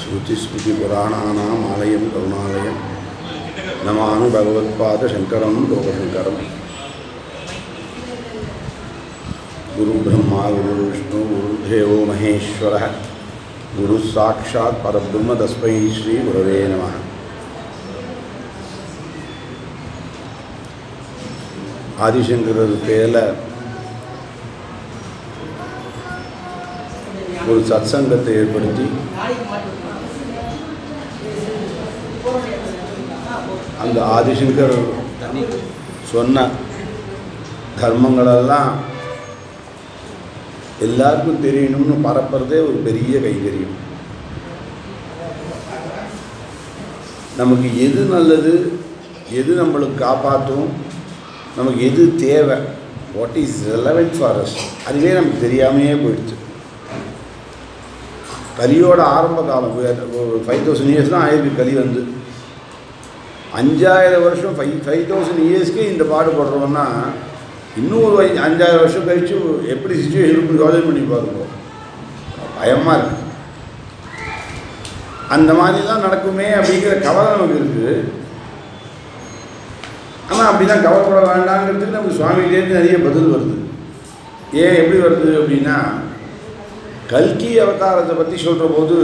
ஸ்ருதிஸ்மிருதிபுராணானாम् ஆலயம் கருணாலயம் நமாமி பகவத்பாதசங்கரம் லோகசங்கரம் गुरुब्रह्मा गुरुविष्णु गुरुदेवो महेश्वरः गुरुः साक्षात् परब्रह्म तस्मै श्रीगुरवे नमः ஆதிசங்கரர் பேரில் ஒரு சத்சங்கத்தை ஏற்படுத்தி அந்த ஆதிசங்கர் சொன்ன தர்மங்களெல்லாம் எல்லாருக்கும் தெரியணும்னு பரப்புறதே ஒரு பெரிய கைகரியம் நமக்கு எது நல்லது எது நம்மளுக்கு காப்பாற்றும் நமக்கு எது தேவை what is relevant for us அதுவே நமக்கு தெரியாமையே போயிடுச்சு கலியோட ஆரம்ப காலம் ஃபைவ் தௌசண்ட் இயர்ஸ் தான் ஆயிருக்கு கலி வந்து அஞ்சாயிரம் வருஷம் ஃபைவ் ஃபைவ் தௌசண்ட் இயர்ஸ்க்கே இந்த பாடுபடுறோம்னா இன்னும் ஒரு ஐ- அஞ்சாயிரம் வருஷம் கழிச்சு எப்படி சுச்சுவேஷன் இருக்கும் யோசனை பண்ணி பாருங்க பயமாக இருக்கு அந்த மாதிரிலாம் நடக்குமே அப்படிங்கிற கவலை நமக்கு இருக்குது ஆனால் அப்படிலாம் கவலைப்பட வேண்டாங்கிறதுக்கு நமக்கு சுவாமிகிட்டேருந்து நிறைய பதில் வருது ஏன் எப்படி வருது அப்படின்னா கல்கி அவதாரத்தை பற்றி சொல்கிற போது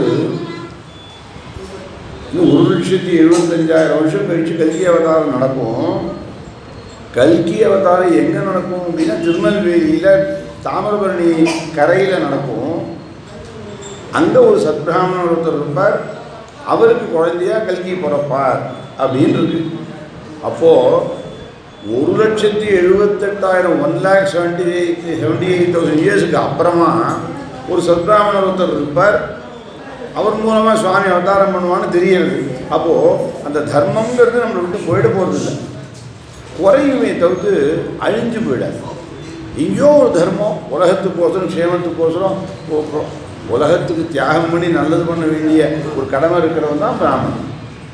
இன்னும் ஒரு லட்சத்தி எழுபத்தஞ்சாயிரம் வருஷம் கழித்து கல்கி அவதாரம் நடக்கும் கல்கி அவதாரம் எங்கே நடக்கும் அப்படின்னா திருநெல்வேலியில் தாமிரபரணி கரையில் நடக்கும் அங்கே ஒரு சத்பிராமணர் ஒருத்தர் இருப்பார் அவருக்கு குழந்தையா கல்கி பிறப்பார் அப்படின்னு இருக்கு அப்போது ஒரு லட்சத்தி எழுபத்தெட்டாயிரம் one lakh seventy eight seventy eight thousand இயர்ஸுக்கு அப்புறமா ஒரு சத்பிராமணர் ஒருத்தர் இருப்பார் அவர் மூலமாக சுவாமி அவதாரம் பண்ணுவான்னு தெரியறது அப்போது அந்த தர்மங்கிறது நம்மளை விட்டு போயிட போகிறதில்ல குறையுமே தவிர்த்து அழிஞ்சு போயிடாது எங்கேயோ ஒரு தர்மம் உலகத்துக்கோசரம் க்ஷேமத்துக்கோசரம் ஒ- ஒ- உலகத்துக்கு தியாகம் பண்ணி நல்லது பண்ண வேண்டிய ஒரு கடமை இருக்கிறவன் தான் பிராமணன்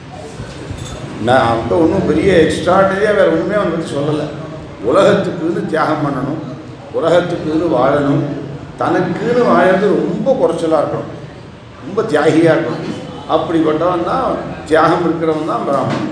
நான் அவன்கிட்ட ஒன்றும் பெரிய எக்ஸ்ட்ராடரியாக வேறு ஒன்றுமே அவன் பற்றி சொல்லலை உலகத்துக்குன்னு தியாகம் பண்ணணும் உலகத்துக்குன்னு வாழணும் தனக்குன்னு வாழறது ரொம்ப குறைச்சலாக இருக்கணும் ரொம்ப தியாகியாக இருக்கணும் அப்படிப்பட்டவன் தான் தியாகம் இருக்கிறவன் தான் பிராமணன்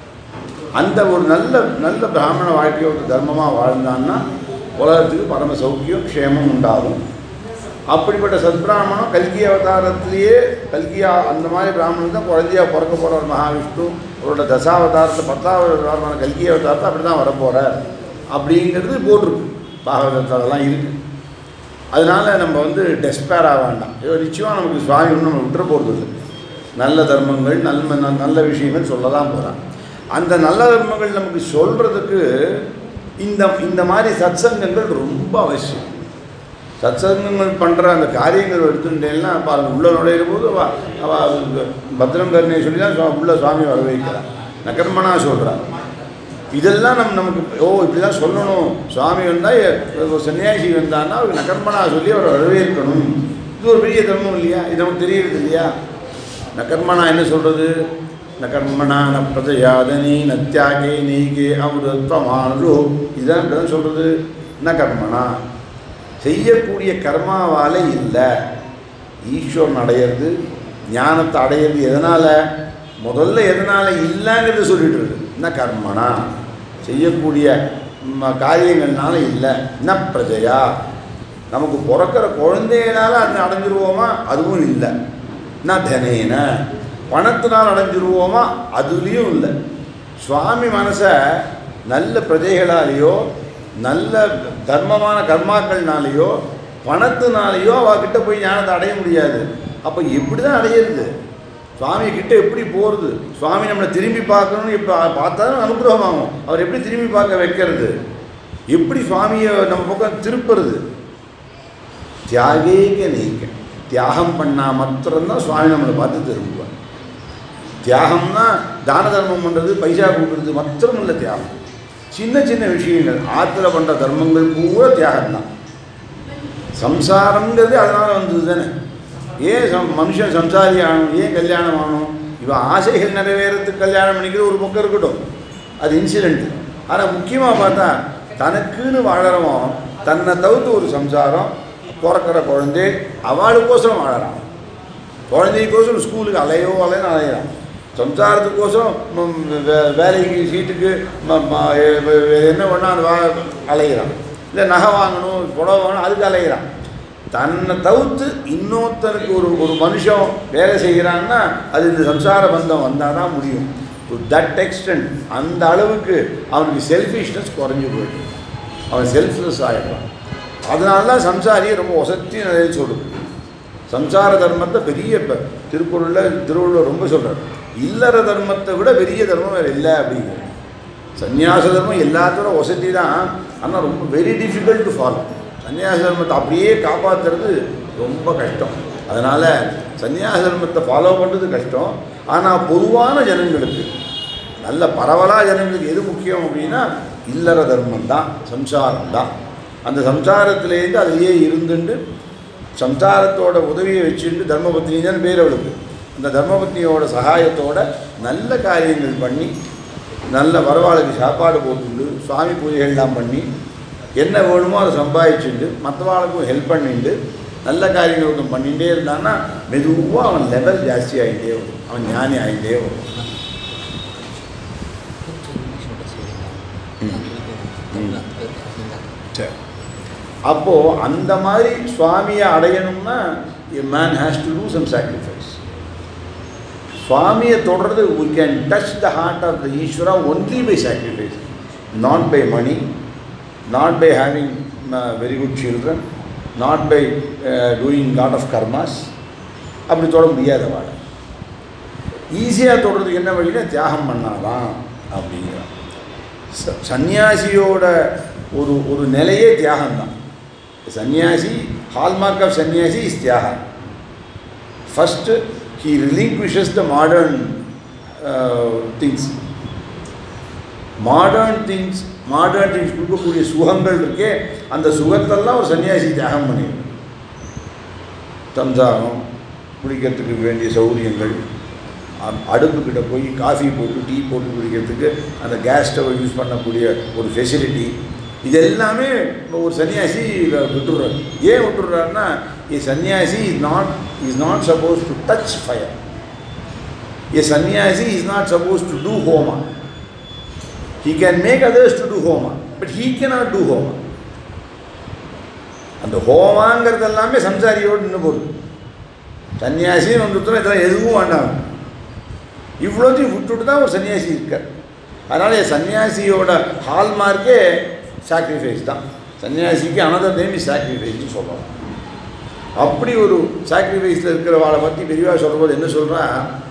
அந்த ஒரு நல்ல நல்ல பிராமண வாழ்க்கையை ஒரு தர்மமாக வாழ்ந்தான்னா உலகத்துக்கு பரம சௌக்கியம் க்ஷேமம் உண்டாகும் அப்படிப்பட்ட சத்பிராமணம் கல்கி அவதாரத்திலேயே கல்கியா அந்த மாதிரி பிராமணன் தான் குழந்தையா பிறக்க போகிறார் மகாவிஷ்ணு அவரோட தசாவதாரத்தை பத்தாவது அவதாரமான கல்கி அவதாரத்தை அப்படி தான் வரப்போகிறார் அப்படிங்கிறது போட்டிருக்கு பாகவதத்தில் அதெல்லாம் இருக்குது அதனால் நம்ம வந்து டெஸ்பேர் ஆக வேண்டாம் ஐயோ நிச்சயமாக நமக்கு சுவாமி ஒன்றும் நம்ம விட்டுற போகிறது இல்லை நல்ல தர்மங்கள் நல்ல ந- நல்ல விஷயங்கள் சொல்ல தான் போகிறான் அந்த நல்ல தர்மங்கள் நமக்கு சொல்கிறதுக்கு இந்த இந்த மாதிரி சத்சங்கங்கள் ரொம்ப அவசியம் சத்சங்கங்கள் பண்ணுற அந்த காரியங்கள் எடுத்துட்டேன்னா பாருங்க உள்ள நுழையிற போது அவ அவ பத்ரம் கருணை சொல்லி தான் சுவா- உள்ள சுவாமி வர வைக்கிறான் நகர்மனா சொல்கிறான் இதெல்லாம் நம் நமக்கு ஓ இப்படி தான் சொல்லணும் சுவாமி வந்தால் ஒரு சன்னியாசி வந்தான்னா அவருக்கு நகர்மனா சொல்லி அவரை வரவேற்கணும் இது ஒரு பெரிய தர்மம் இல்லையா இது நமக்கு தெரியறது இல்லையா நகர்மனா என்ன சொல்கிறது நகர்மனா ந பிரஜயாதனி ந தியாகே நீகே அமிர்தத்வமானோ இதுதான் இப்படி தான் சொல்கிறது ந கர்மனா செய்யக்கூடிய கர்மாவால் இல்லை ஈஸ்வரன் அடையிறது ஞானத்தை அடையிறது எதனால் முதல்ல எதனால் இல்லைங்கிறத சொல்லிட்டு இருக்கு என்ன கர்மனா செய்யக்கூடிய ம, காரியங்கள்னால இல்லை என்ன பிரஜையா நமக்கு பிறக்கிற குழந்தையினால அது அடைஞ்சிருவோமா அதுவும் இல்லை என்ன தனேன பணத்தினால் அடைஞ்சிருவோமா அதுலேயும் இல்லை சுவாமி மனசை நல்ல பிரஜைகளாலேயோ நல்ல தர்மமான கர்மாக்கள்னாலேயோ பணத்தினாலேயோ அவகிட்ட போய் ஞானத்தை அடைய முடியாது அப்போ எப்படி தான் அடையிறது சுவாமி கிட்ட எப்படி போகிறது சுவாமி நம்மளை திரும்பி பார்க்கணும்னு இப்போ பார்த்தா தான் அனுகிரகமாகும் அவர் எப்படி திரும்பி பார்க்க வைக்கிறது எப்படி சுவாமியை நம்ம பக்கம் திருப்புறது தியாகேக நீக்க தியாகம் பண்ணால் மாத்திரம்தான் சுவாமி நம்மளை பார்த்து திரும்புவார் தியாகம்னா தான தர்மம் பண்ணுறது பைசா கொடுக்குறது மாத்திரம் இல்லை தியாகம் சின்ன சின்ன விஷயங்கள் ஆற்றுல பண்ணுற தர்மங்கள் பூரா தியாகம் தான் சம்சாரங்கிறது அதனால் வந்தது தானே ஏன் சம் மனுஷன் சம்சாரி ஆகணும் ஏன் கல்யாணம் ஆகணும் இவன் ஆசைகள் நிறைவேறத்துக்கு கல்யாணம் பண்ணிக்கிறது ஒரு பக்கம் இருக்கட்டும் அது இன்சிடென்ட் ஆனால் முக்கியமாக பார்த்தா தனக்குன்னு வாழறவன் தன்னை தவிர்த்து ஒரு சம்சாரம் பிறக்கிற குழந்தை அவளுக்கோசரம் வாழறான் குழந்தைக்கோசரம் ஸ்கூலுக்கு அலையோ அலைன்னு அலையிறான் சம்சாரத்துக்கோசரம் ம், வே- வேலைக்கு சீட்டுக்கு ம- ம- எ- எ- என்ன பண்ணா அந்த வா- அலையிறான் இல்லை நகை வாங்கணும் புடவை வாங்கணும் அதுக்கு அலையிறான் தன்னை தவிர்த்து இன்னொருத்தருக்கு ஒரு ஒரு மனுஷன் வேலை செய்கிறான்னா அது இந்த சம்சார பந்தம் வந்தால் தான் முடியும் டு தட் எக்ஸ்டென்ட் அந்த அளவுக்கு அவனுக்கு செல்ஃபிஷ்னஸ் குறைஞ்சி போயிடும் அவன் செல்ஃப்லெஸ் ஆகிடுறான் அதனால தான் சம்சாரியை ரொம்ப ஒசத்தி நிலையில் சொல்லுது சம்சார தர்மத்தை பெரிய இப்போ திருக்குறளில் திருவள்ளுவர் ரொம்ப சொல்கிறார் இல்லற தர்மத்தை விட பெரிய தர்மம் வேறு இல்லை அப்படிங்கிறது சந்நியாச தர்மம் எல்லாத்தோட வசதி தான் ஆனால் ரொம்ப வெரி டிஃபிகல்ட் டு ஃபாலோ சந்நியாச தர்மத்தை அப்படியே காப்பாற்றுறது ரொம்ப கஷ்டம் அதனால் சந்நியாச தர்மத்தை ஃபாலோ பண்ணுறது கஷ்டம் ஆனால் பொதுவான ஜனங்களுக்கு நல்ல பரவலாக ஜனங்களுக்கு எது முக்கியம் அப்படின்னா இல்லற தர்மம் தான் சம்சாரம் தான் அந்த சம்சாரத்திலேருந்து அதிலேயே இருந்துட்டு சம்சாரத்தோட உதவியை வச்சுட்டு தர்மபத்னின்னு பேர் அவளுக்கு அந்த தர்மபத்னியோட சகாயத்தோட நல்ல காரியங்கள் பண்ணி நல்ல வரவாளுக்கு சாப்பாடு போட்டுண்டு சுவாமி பூஜைகள்லாம் பண்ணி என்ன வேணுமோ அதை சம்பாதிச்சுட்டு மற்றவாளுக்கும் ஹெல்ப் பண்ணிட்டு நல்ல காரியங்களுக்கும் பண்ணிகிட்டே இருந்தான்னா மெதுவாக அவன் லெவல் ஜாஸ்தி ஆகிட்டே வரும் அவன் ஞானி ஆகிட்டே வரும் சரி அப்போது அந்த மாதிரி சுவாமியை அடையணும்னா a man has to do some sacrifice சுவாமியை தொடர்றது we can touch the heart of the Ishwara only by sacrifice not by money not by having very good children not by doing lot of karmas அப்படி தொட முடியாத வாழ ஈஸியாக தொடுறதுக்கு என்ன வழின்னா தியாகம் பண்ணாதான் அப்படிங்கிறான் ச- சந்நியாசியோட ஒரு ஒரு நிலையே தியாகம் தான் சந்நியாசி hallmark of sannyasi is tyagam first he relinquishes the modern things modern things modern things கொடுக்கக்கூடிய சுகங்கள் இருக்கே அந்த சுகத்தெல்லாம் ஒரு சன்னியாசி தியாகம் பண்ணிடும் சம்சாரம் குடிக்கிறதுக்கு வேண்டிய சௌகரியங்கள் அ- அடுப்புக்கிட்ட போய் காஃபி போட்டு டீ போட்டு குடிக்கிறதுக்கு அந்த கேஸ் ஸ்டவ் யூஸ் பண்ணக்கூடிய ஒரு ஃபெசிலிட்டி இது எல்லாமே ஒரு சன்னியாசி விட்டுடுறாரு ஏன் விட்டுடுறாருன்னா a sannyasi is not is not supposed to touch fire a sannyasi is not supposed to do homa he can make others to do homa but he cannot do homa அந்த ஹோமாங்கிறது எல்லாமே சம்சாரியோடு நின்று போகுது சன்னியாசின்னு வந்துட்டோம் இதெல்லாம் எதுவும் வேண்டாம் இவ்வளோத்தையும் விட்டுட்டு தான் ஒரு சன்னியாசி இருக்கார் அதனால் சன்னியாசியோட ஹால்மார்க்கே சாக்ரிஃபைஸ் தான் சன்னியாசிக்கு அனதர் நேம் இஸ் சாக்ரிஃபைஸ்னு சொல்லலாம் அப்படி ஒரு சாக்ரிஃபைஸில் இருக்கிறவாளை பற்றி பெரியவா சொல்லும்போது என்ன சொல்கிறா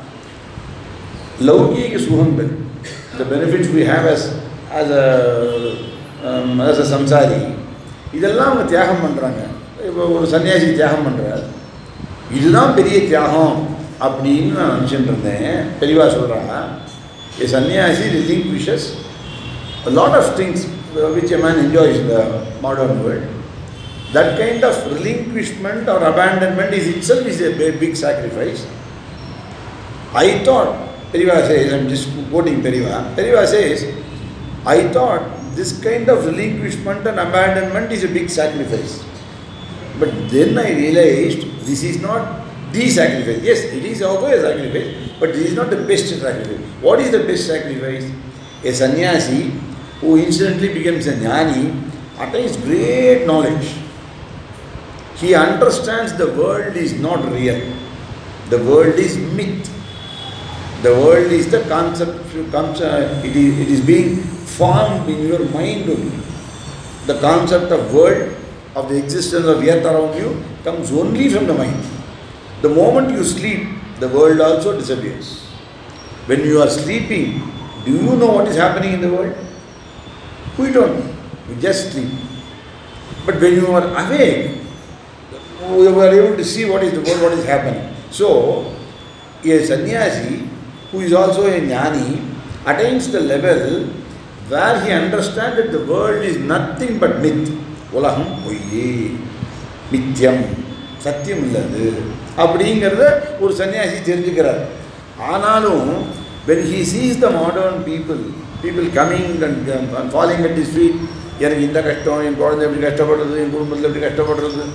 லௌகீக சுகங்கள் the benefits we have as as a um, as a சம்சாரி இதெல்லாம் அவங்க தியாகம் பண்ணுறாங்க இப்போ ஒரு சன்னியாசி தியாகம் பண்ணுறார் இதுதான் பெரிய தியாகம் அப்படின்னு நான் நினச்சிட்டு இருந்தேன் பெரியவா சொல்கிறா ஏ சன்னியாசி ரிலிங்க்விஷஸ் a lot of things uh, which a man enjoys in the modern world. That kind of relinquishment or abandonment is itself is a big, big sacrifice. I thought, Periva says, I'm just quoting Periva, Periva says, I thought this kind of relinquishment and abandonment is a big sacrifice. But then I realized this is not the sacrifice. Yes, it is also a sacrifice, but this is not the best sacrifice. What is the best sacrifice? A sannyasi who instantly becomes a jnani attains great knowledge. He understands the world is not real. The world is myth. The world is the concept, concept it, is, it is being formed in your mind only. The concept of world, of the existence of earth around you, comes only from the mind. The moment you sleep, the world also disappears. When you are sleeping, do you know what is happening in the world? We don't. We just sleep. But when you are awake, we are able to see what is the world, what is happening. So, a sannyasi who is also a jnani attains the level where he understands that the world is nothing but myth. உலகம் பொய்யே மித்தியம் சத்தியம் இல்லது அப்படிங்கிறத ஒரு சன்னியாசி தெரிஞ்சுக்கிறார் ஆனாலும் when he sees the modern people people coming and, and falling at his feet எனக்கு இந்த கஷ்டம் என் குழந்தை எப்படி கஷ்டப்படுறது என் குடும்பத்தில் எப்படி கஷ்டப்படுறது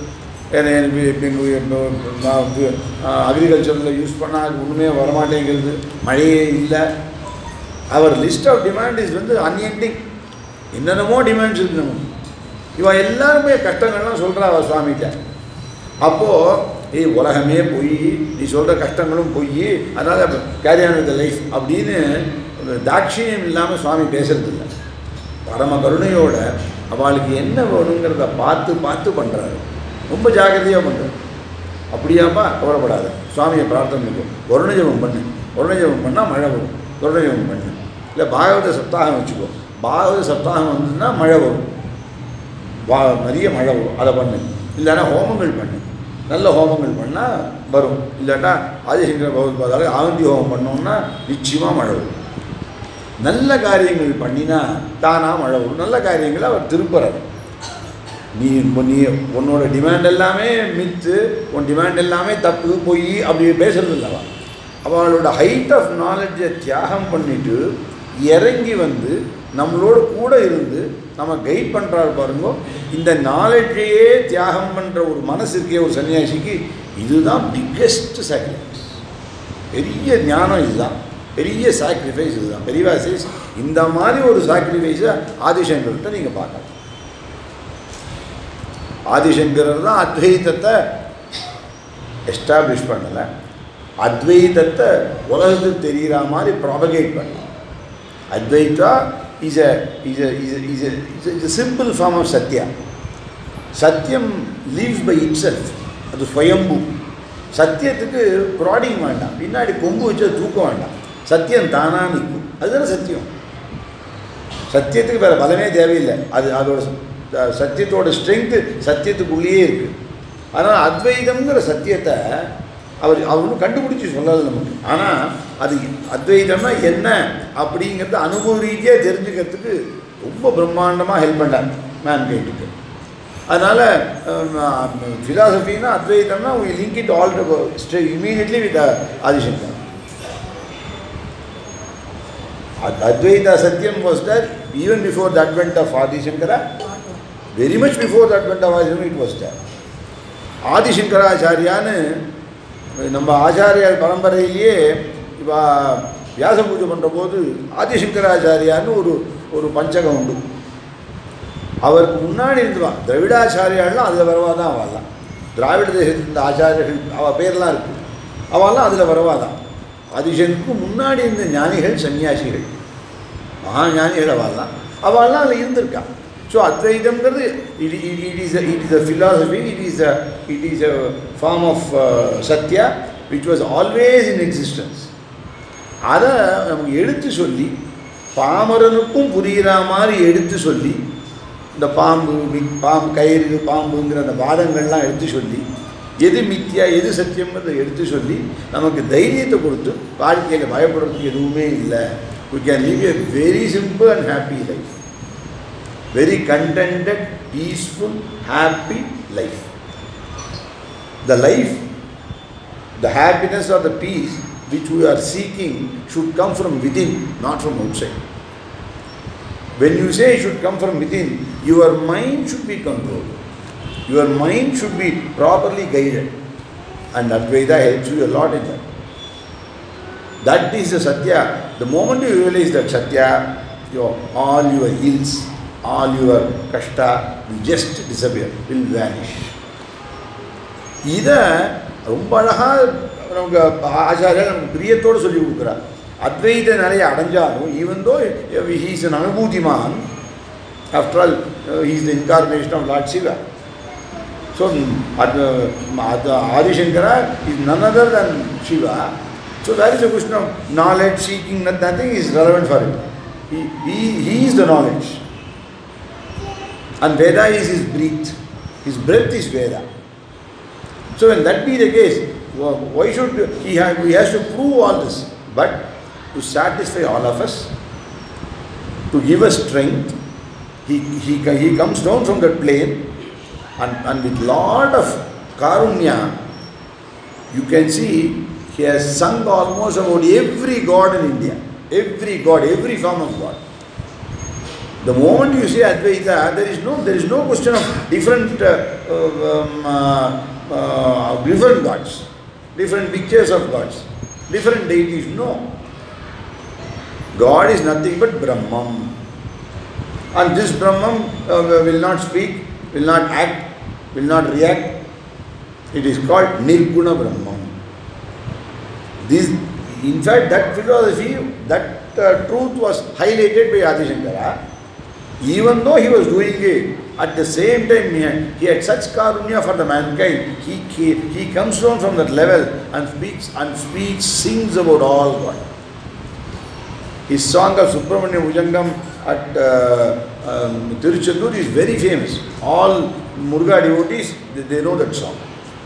ஏன்னா எனக்கு இப்போ எங்கள் நான் வந்து அக்ரிகல்ச்சரில் யூஸ் பண்ணால் அது ஒன்றுமே வரமாட்டேங்கிறது மழையே இல்லை அவர் லிஸ்ட் ஆஃப் டிமாண்ட் இஸ் வந்து அன்எண்டிங் என்னென்னமோ டிமாண்ட்ஸ் இருக்கு நமக்கு இவன் எல்லாருமே கஷ்டங்கள்லாம் சொல்கிறா அவர் சுவாமிகிட்ட அப்போது ஏய் உலகமே பொய் நீ சொல்கிற கஷ்டங்களும் பொய் அதனால் கேரியான வித் லைஃப் அப்படின்னு தாட்சியம் இல்லாமல் சுவாமி பேசுறது இல்லை பரம கருணையோட அவளுக்கு என்ன வேணுங்கிறத பார்த்து பார்த்து பண்ணுறாரு ரொம்ப ஜாக்கிரதையாக பண்ணுறாரு அப்படியாப்பா கவலைப்படாத சுவாமியை பிரார்த்தனை பண்ணிக்கோ வருண ஜெபம் பண்ணு வருண ஜெபம் பண்ணால் மழை வரும் வருண ஜெபம் பண்ணு இல்லை பாகவத சப்தாகம் வச்சுக்கோ பாகவத சப்தாகம் வந்ததுன்னா மழை வரும் வா நிறைய மழை வரும் அதை பண்ணு இல்லைன்னா ஹோமங்கள் பண்ணு நல்ல ஹோமங்கள் பண்ணால் வரும் இல்லாட்டா ஆதிசங்கர பகவத்பாதால ஆவந்தி ஹோமம் பண்ணோம்னா நிச்சயமாக மழை வரும் நல்ல காரியங்கள் பண்ணினா தானாக மழை வரும் நல்ல காரியங்களை அவர் திருப்புறார் நீ இப்போ நீ உன்னோட டிமாண்ட் எல்லாமே மித்து உன் டிமாண்ட் எல்லாமே தப்பு பொய் அப்படி பேசுறது இல்லவா அவளோட ஹைட் ஆஃப் நாலேஜை தியாகம் பண்ணிட்டு இறங்கி வந்து நம்மளோட கூட இருந்து நம்ம கைட் பண்ணுறாரு பாருங்க இந்த நாலேஜையே தியாகம் பண்ணுற ஒரு மனசு இருக்கே ஒரு சன்னியாசிக்கு இதுதான் பிக்கெஸ்ட் சாக்ரிஃபைஸ் பெரிய ஞானம் இதுதான் பெரிய சாக்ரிஃபைஸ் இதுதான் பெரியவா சேஸ் இந்த மாதிரி ஒரு சாக்ரிஃபைஸை ஆதிசங்கர்கிட்ட நீங்கள் பார்க்கலாம் ஆதிசங்கரர் தான் அத்வைதத்தை எஸ்டாப்ளிஷ் பண்ணலை அத்வைதத்தை உலகத்துக்கு தெரிகிற மாதிரி ப்ராபகேட் பண்ணலாம் Advaita is a is a is is is is simple form of Satya Satyam leaves by it self அது ஸ்வயம்பு சத்தியத்துக்கு ப்ராடிங் வேண்டாம் பின்னாடி கொம்பு வச்சு தூக்க வேண்டாம் சத்தியம் தானாக நிற்கும் அதுதானே சத்தியம் சத்தியத்துக்கு வேறு பலமே தேவையில்லை அது அதோட ச- சத்தியத்தோட ஸ்ட்ரென்த்து சத்தியத்துக்குள்ளேயே இருக்குது அதனால் அத்வைதம்ங்கிற சத்தியத்தை அவர் அவர் ஒன்றும் கண்டுபிடிச்சி சொல்லலை நமக்கு ஆனால் அது அத்வைதம்னா என்ன அப்படிங்கிறத அனுபவ ரீதியாக தெரிஞ்சுக்கிறதுக்கு ரொம்ப பிரம்மாண்டமாக ஹெல்ப் பண்ணார் மேன் கைட்டுக்கு அதனால் ஃபிலாசபின்னா அத்வைதம்னா we link it all stay immediately with Adi Shankar Ad- Advaita Satyam was there even before the advent of Adi Shankara. Very much before the advent of Adi Shankara, it was there. ஆதிசங்கராச்சாரியான்னு நம்ம ஆச்சாரியார் பரம்பரையிலேயே இவ வியாச பூஜை பண்ணுற போது ஆதிசங்கராச்சாரியான்னு ஒரு ஒரு பஞ்சகம் உண்டு அவருக்கு முன்னாடி இருந்துவா திராவிடாச்சாரியாலாம் அதில் வரவா தான் அவெல்லாம் திராவிட தேசத்தில் இருந்த ஆச்சாரியர்கள் அவள் பேர்லாம் இருக்குது அவெல்லாம் அதில் வரவா தான் ஆதிசனுக்கு முன்னாடி இருந்த ஞானிகள் சன்னியாசிகள் மகா ஞானிகள் அவெல்லாம் அவெல்லாம் அதில் இருந்திருக்கா ஸோ அத்வைதம்ங்கிறது it it is it is a philosophy it is a it is a form of Satya which was always in existence அதை நமக்கு எடுத்து சொல்லி பாமரனுக்கும் புரிகிற மாதிரி எடுத்து சொல்லி இந்த பாம்பு மி- பாம்பு கயிறு பாம்புங்கிற அந்த வாதங்கள்லாம் எடுத்து சொல்லி எது மித்யா எது சத்தியம்ங்கிறத எடுத்து சொல்லி நமக்கு தைரியத்தை கொடுத்து வாழ்க்கையில் பயப்படுறதுக்கு எதுவுமே இல்லை we can live a very simple and happy life very contented peaceful happy life the life the happiness or the peace which we are seeking should come from within, not from outside. When you say it should come from within, your mind should be controlled. Your mind should be properly guided. And Advaita helps you a lot in that. That is the Satya. The moment you realize that Satya, your, all your ills, all your kashta will just disappear, will vanish. இதை ரொம்ப அழகாக நமக்கு ஆச்சாரியர் நமக்கு பிரியத்தோடு சொல்லி கொடுக்குறார் அத்வைத நிலையை அடைஞ்சாலும் even though he's an anubhutiman after all he's the incarnation of lord Shiva so அது அது Adi Shankara is none other than Shiva so where is a question of knowledge seeking nothing is relevant for it he is the knowledge and Veda is is breath his breath is Veda So when that be the case, wh- why should he have, he has to prove all this? But to satisfy all of us, to give us strength, he, he, co- he comes down from that plane and, and with lot of karunya, you can see he has sung almost about every god in India. Every god, every form of god. The moment you say Advaita, there is no there is no question of different uh, um, uh, uh, different gods, different pictures of gods, different deities. No. God is nothing but Brahman. And this Brahman uh, will not speak, will not act, will not react. It is called Nirguna Brahman. This, in fact, that philosophy, that uh, truth was highlighted by Adi Shankara. Even though he was doing it, at the same time he had, he had such karunya for the mankind. He, he, he comes down from that level and speaks and speaks, sings about all God. His song of Subramanya Ujangam at uh, um, Tiruchendur is very famous. All Muruga devotees, they, they know that song.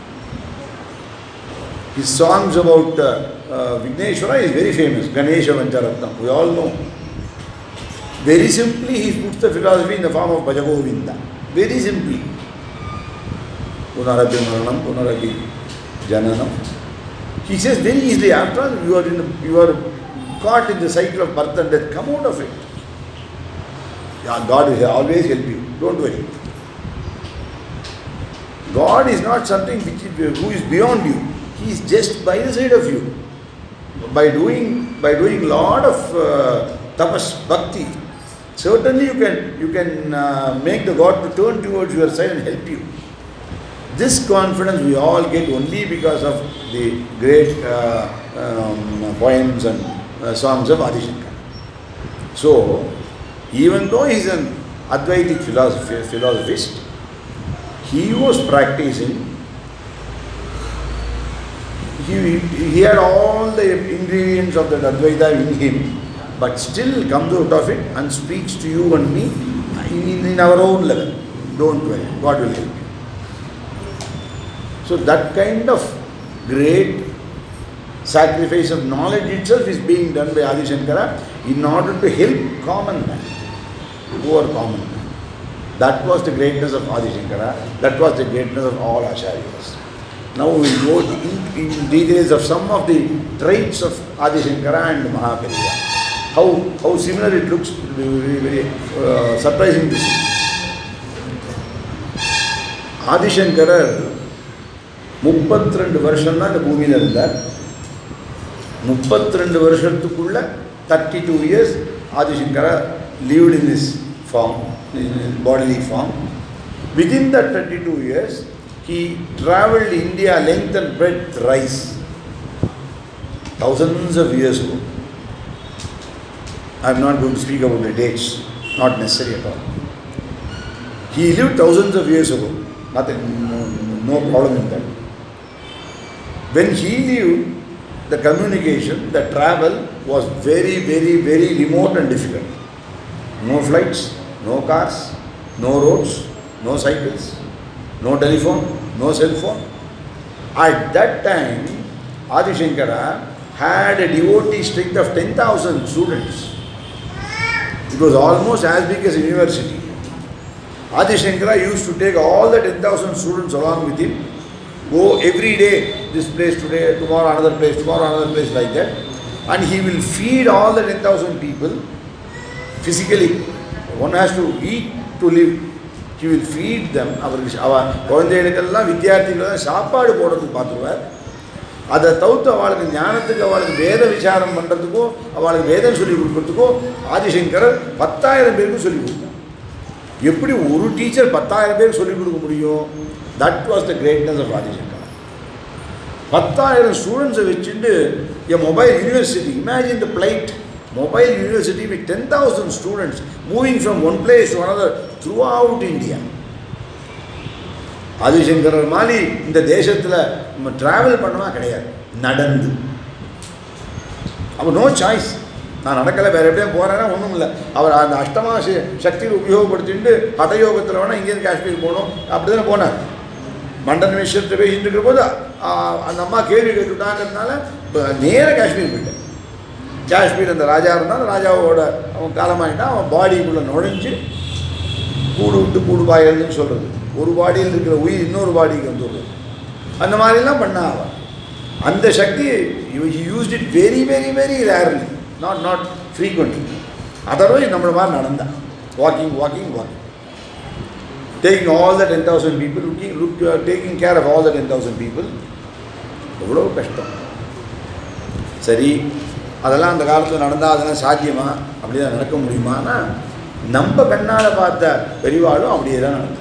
His songs about uh, uh, Vigneshwara is very famous. Ganesha Vancharatnam, we all know. Very simply, he puts the philosophy in the form of Bhajagovinda. Very simply. Punarabi Maranam, Punarabi Jananam. He says very easily, after all, you are, in the, you are caught in the cycle of birth and death, come out of it. Yeah, God will always help you. Don't worry. God is not something which is, who is beyond you. He is just by the side of you. By doing by doing lot of uh, tapas, bhakti, certainly you can you can uh, make the God to turn towards your side and help you. This confidence we all get only because of the great uh, um, poems and uh, songs of Adi Shankara. So, even though he is an Advaitic philosophy, philosophist, he was practicing he, he had all the ingredients of that Advaita in him, but still comes out of it and speaks to you and me in, in our own level. Don't worry, God will help you. So that kind of great sacrifice of knowledge itself is being done by Adi Shankara in order to help common man, poor common man. That was the greatness of Adi Shankara, that was the greatness of all Acharyas. Now we will go in, in details of some of the traits of Adi Shankara and Mahaperiyar. How, how similar it looks, very, very uh, surprising to see. ஆதிசங்கரர் முப்பத்தி ரெண்டு வருஷம் தான் இந்த பூமியில் இருந்தார் முப்பத்தி ரெண்டு வருஷத்துக்குள்ள thirty two years Adi Shankara lived in this form, in his bodily form. Within that 32 years, he traveled India length and breadth thrice, thousands of years ago. I am not going to speak about the dates, not necessary at all. He lived thousands of years ago, nothing, no, no problem in that. When he lived, the communication, the travel was very, very, very remote and difficult. No flights, no cars, no roads, no cycles, no telephone, no cell phone. At that time, Adi Shankara had a devotee strength of 10,000 students. It was almost as big as a university. Adi Shankara used to take all the 10,000 students along with him, go every day, this place today, tomorrow another place, tomorrow another place like that. And he will feed all the 10,000 people physically. One has to eat to live. He will feed them. அவருக்கு அவ குழந்தைகளுக்கெல்லாம் வித்தியார்த்திகள் சாப்பாடு போடுறதுக்கு பார்த்துருவார் அதை தவிர்த்து அவளுக்கு ஞானத்துக்கு அவளுக்கு வேத விசாரம் பண்ணுறதுக்கும் அவளுக்கு வேதம் சொல்லி கொடுக்கறதுக்கும் ஆதிசங்கரர் பத்தாயிரம் பேருக்கு சொல்லி கொடுத்தார் எப்படி ஒரு டீச்சர் பத்தாயிரம் பேருக்கு சொல்லிக் கொடுக்க முடியும் that was the greatness of Adi Shankar பத்தாயிரம் ஸ்டூடெண்ட்ஸை வச்சுட்டு a mobile university imagine the plight mobile university with ten thousand students moving from one place to another throughout India ஆதிசங்கரர் மாதிரி இந்த தேசத்தில் நம்ம ட்ராவல் பண்ணவா கிடையாது நடந்து அப்போ நோ சாய்ஸ் நான் நடக்கலை வேறு எப்படியா போகிறேன்னா ஒன்றும் இல்லை அவர் அந்த அஷ்டமா ச- சக்தியை உபயோகப்படுத்திட்டு ஹடயோகத்தில் வேணால் இங்கேருந்து காஷ்மீர் போகணும் அப்படி தானே போனார் மண்டன் விஷயத்தை பேசிட்டு இருக்கிற போது ஆ, அந்த அம்மா கேள்வி கேட்டுட்டாங்கிறதுனால இப்போ நேராக காஷ்மீர் போயிட்டேன் காஷ்மீர் அந்த ராஜா இருந்தால் ராஜாவோட அவன் காலமாயிட்டான் அவன் பாடிக்குள்ளே நுழைஞ்சு கூடு விட்டு கூடு பாயறதுன்னு சொல்கிறது ஒரு பாடியில் இருக்கிற உயிர் இன்னொரு பாடிக்கு வந்துடுறது அந்த மாதிரிலாம் பண்ணா அவன் அந்த சக்தி used it very very very rarely not not frequently otherwise நம்மள மாதிரி நடந்தான் walking, walking, walking. Taking all the 10,000 people, looking, look, uh, taking care of all the 10,000 people. எவ்வளோ கஷ்டம் சரி அதெல்லாம் அந்த காலத்தில் நடந்தால் அதெல்லாம் சாத்தியமா அப்படி தான் நடக்க முடியுமானா நம்ம கண்ணால் பார்த்த பெரியவாளும் அப்படியே தான் நடந்தது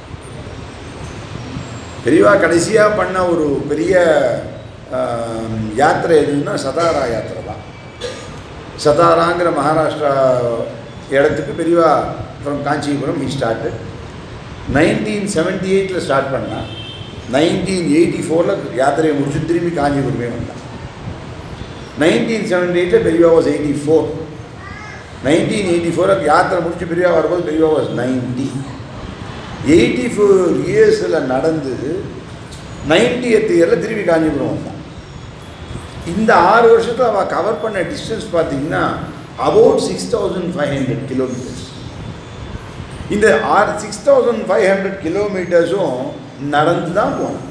பெரியவா கடைசியாக பண்ண ஒரு பெரிய ஆம், யாத்திரை எதுன்னா சதாரா யாத்திரை தான் சதாராங்கிற மகாராஷ்டிரா இடத்துக்கு Periyava from Kanchipuram he start nineteen seventy எயிட்டில் ஸ்டார்ட் பண்ணா நைன்டீன் எயிட்டி ஃபோரில் யாத்திரையை முடிச்சு திரும்பி காஞ்சிபுரமே வந்தான் நைன்டீன் செவன்டி எயிட்டில் Periyava was eighty four nineteen eighty ஃபோரில் யாத்திரை முடிச்சு பெரியவா வரும்போது பெரியவா வாஸ் நைன்டி எயிட்டி ஃபோர் இயர்ஸில் நடந்து நைன்டி எத் இயரில் திரும்பி காஞ்சிபுரம் வந்தான் இந்த ஆறு வருஷத்தில் அவள் கவர் பண்ண டிஸ்டன்ஸ் பார்த்தீங்கன்னா about six thousand five hundred kilometres இந்த ஆறு சிக்ஸ் தௌசண்ட் ஃபைவ் ஹண்ட்ரட் கிலோமீட்டர்ஸும் நடந்து தான் போனான்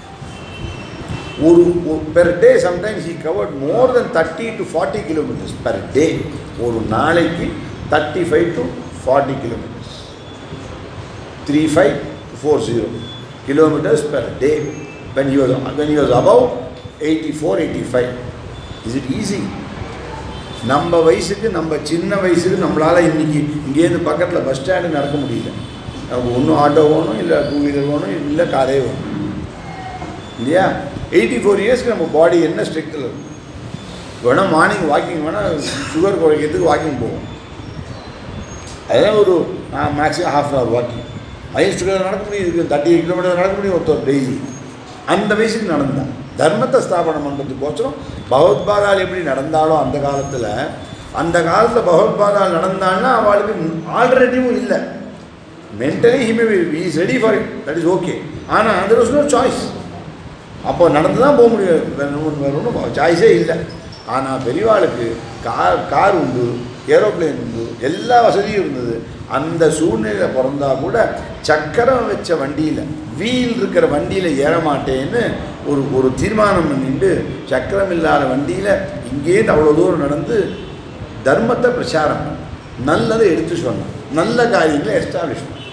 ஒரு per day sometimes he covered more than thirty to forty kilometres per day ஒரு நாளைக்கு thirty five to forty kilometres three five four zero kilometres per day when he was when he was above 84 85 is it easy நம்ம வயசுக்கு நம்ம சின்ன வயசுக்கு நம்மளால் இன்னைக்கு இங்கேருந்து பக்கத்தில் பஸ் ஸ்டாண்டு நடக்க முடியல நமக்கு ஒன்றும் ஆட்டோ வேணும் இல்லை டூ வீலர் வேணும் இல்லை காரே வேணும் இல்லையா எயிட்டி ஃபோர் இயர்ஸ்க்கு நம்ம பாடி என்ன ஸ்ட்ரெக்த்தில் இருக்கும் வேணால் மார்னிங் வாக்கிங் வேணால் சுகர் குறைக்கிறதுக்கு வாக்கிங் போவோம் அதெல்லாம் ஒரு maximum half an hour walking highest நடக்க முடியும் தேர்ட்டி கிலோமீட்டர் நடக்க முடியும் ஒருத்தர் டெய்லி அந்த வயசுக்கு நடந்தான் தர்மத்தை ஸ்தாபனம் பண்ணுறதுக்கோசரம் பகவத்பாதால் எப்படி நடந்தாலும் அந்த காலத்தில் அந்த காலத்தில் பகவத்பாதால் நடந்தான்னா அவளுக்கு ஆல்டர்னேட்டிவும் இல்லை mentally he may is ready for it that is okay ஆனால் அது வாஸ் நோ சாய்ஸ் அப்போ நடந்து தான் போக முடியும் வேற ஒன்றும் வேற ஒன்றும் சாய்ஸே இல்லை ஆனால் பெரியவாளுக்கு கார் கார் உண்டு ஏரோப்ளேன் உண்டு எல்லா வசதியும் இருந்தது அந்த சூழ்நிலையில் பிறந்தா கூட சக்கரம் வச்ச வண்டியில் வீல் இருக்கிற வண்டியில் ஏற மாட்டேன்னு ஒரு ஒரு தீர்மானம் பண்ணிட்டு சக்கரம் இல்லாத வண்டியில் இங்கேருந்து அவ்வளோ தூரம் நடந்து தர்மத்தை பிரச்சாரம் பண்ண நல்லதை எடுத்து சொன்னான் நல்ல காரியங்களை எஸ்டாப்ளிஷ் பண்ண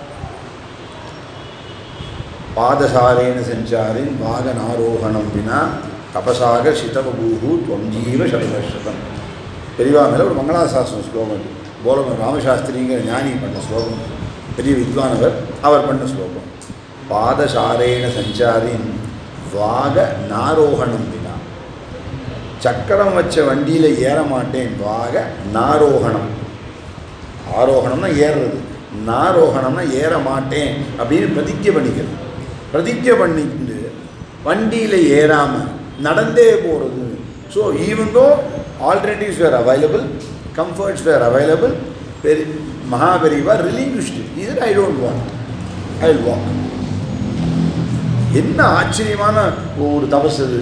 பாதசாரேன செஞ்சாரின் வாகனாரோகணம் வினா தபசாக சிதபூஹு துவஞ்சீவ சதவசதம் பெரியவா மேலே ஒரு மங்களாசாசனம் ஸ்லோகம் போலவன் ராமசாஸ்திரிங்கிற ஞானி பண்ண ஸ்லோகம் பெரிய வித்வானவர் அவர் பண்ண ஸ்லோகம் பாதசாரேன சஞ்சாரின் வாக நாரோகணம் வினா சக்கரம் வச்ச வண்டியில் ஏற மாட்டேன் வாக நாரோகணம் ஆரோகணம்னா ஏறுறது நாரோகணம்னா ஏற மாட்டேன் அப்படின்னு பிரதிஜை பண்ணிக்கிறது பிரதிஜை பண்ணிட்டு வண்டியில் ஏறாமல் நடந்தே போகிறது so even though alternatives were available comforts were available Peri Mahaperiva relinquished இது I don't want I will walk என்ன ஆச்சரியமான ஒரு தபஸ் அது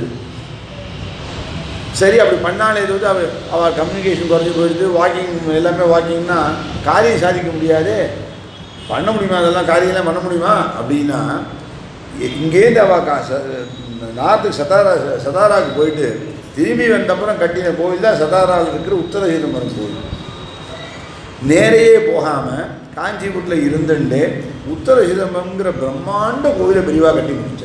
சரி அப்படி பண்ணாலே ஏதாவது அவ அவள் கம்யூனிகேஷன் குறைஞ்சி போயிடுது வாக்கிங் எல்லாமே வாக்கிங்னா காரியம் சாதிக்க முடியாது பண்ண முடியுமா அதெல்லாம் காரியம்லாம் பண்ண முடியுமா அப்படின்னா இங்கேருந்து அவள் கா ச நார்த்துக்கு சதாரா சதாராவுக்கு போயிட்டு திரும்பி வந்தப்புறம் கட்டின கோவில் தான் சதாராவில் இருக்கிற உத்தர சிதம்பரம் கோவில் நேரையே போகாமல் காஞ்சிபுரத்தில் இருந்துட்டு உத்தர சிதம்பரம்ங்கிற பிரம்மாண்ட கோவிலை பெரிவாக கட்டி முடித்தேன்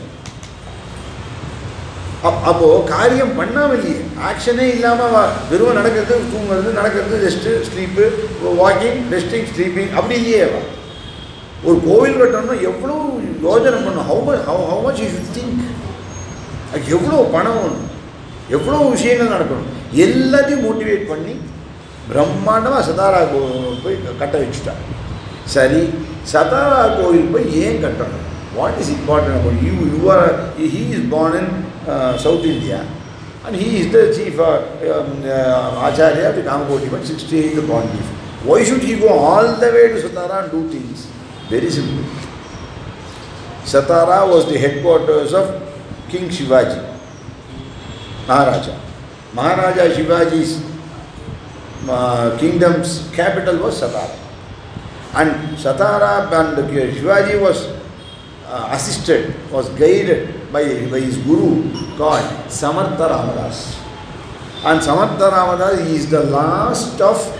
அப் அப்போது காரியம் பண்ணாமலையே ஆக்ஷனே இல்லாமல் வெறும் நடக்கிறது தூங்குறது நடக்கிறது rest sleep walking resting sleeping அப்படி இல்லையே அவ. ஒரு கோவில் கட்டணும்னா எவ்வளோ யோஜனை பண்ணும் how much how how much you should think அதுக்கு எவ்வளோ பணம் வேணும் எவ்வளோ விஷயங்கள் நடக்கணும் எல்லாத்தையும் மோட்டிவேட் பண்ணி பிரம்மாண்டமாக சதாரா கோ போய் கட்ட வச்சுட்டா சரி சதாரா கோவில் போய் ஏன் கட்டணும் what is important about you you are he is born in south India and he is the chief acharya the Kamakoti but sixty eight born chief why should he go all the way to Satara and do things very simple Satara was the headquarters of king Shivaji Maharaja. Maharaja Shivaji's uh, kingdom's capital was Satara. And Satara and Shivaji was uh, assisted, was guided by, by his guru called Samartha Ramadas. And Samartha Ramadas is the last of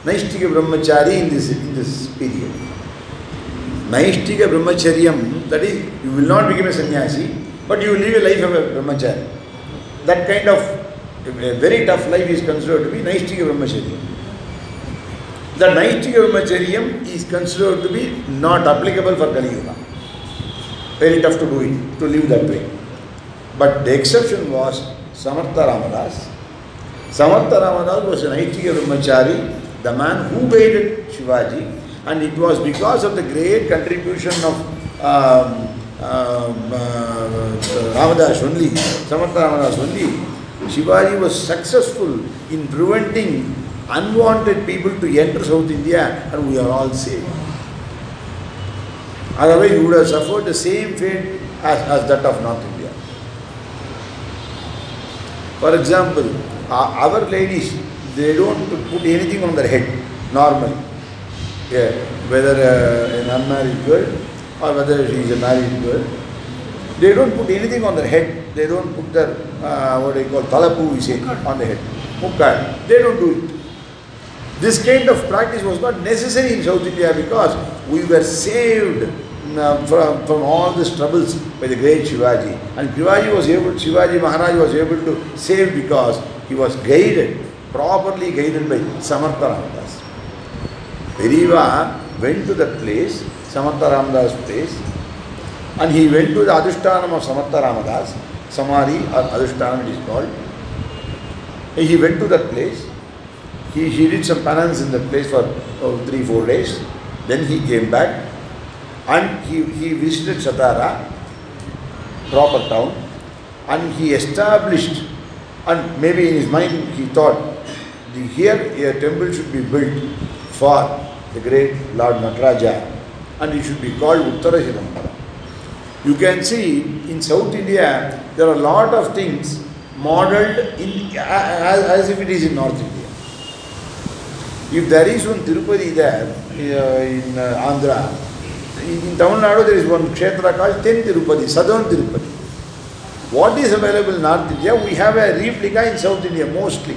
Naishtika Brahmachari in this, in this period. Naishtika Brahmacharyam, that is, you will not become a sannyasi, but you will live a life of a brahmachari. That kind of a very tough life is considered to be Naishtika Brahmacharya. The Naishtika Brahmacharyam is considered to be not applicable for Kali Yuga. Very tough to do it, to live that way. But the exception was Samartha Ramadas. Samartha Ramadas was an Naishtika Brahmachari, the man who guided Shivaji, and it was because of the great contribution of um, um, uh, Ramadas only, Samartha Ramadas only, Shivaji was successful in preventing unwanted people to enter South India and we are all saved. Otherwise, you would have suffered the same fate as, as that of North India. For example, uh, our ladies, they don't put anything on their head, normally. Yeah, whether uh, an unmarried girl or whether she is a married girl, they don't put anything on their head. They don't put their, uh, what do you call, talapu, we say, on the head. Mukkad. They don't do it. This kind of practice was not necessary in South India because we were saved uh, from, from all these troubles by the great Shivaji. And Shivaji was able, Shivaji Maharaj was able to save because he was guided, properly guided by Samartha Ramadas. Periva went to that place, Samartha Ramadas place, and he went to the Adhishtanam of Samartha Ramadas, Samadhi or Adhishtanam it is called. He went to that place, he, he did some penance in that place for oh, three, four days. Then he came back and he, he visited Satara, proper town, and he established, and maybe in his mind he thought, the, here a temple should be built for the great Lord Nataraja, and it should be called Uttara Shirampara. You can see in South India there are a lot of things modeled in, as, as if it is in North India. If there is one Tirupati there uh, in uh, Andhra, in, in Tamil Nadu there is one kshetra called Ten Tirupati, Southern Tirupati. What is available in North India? We have a replica in South India mostly.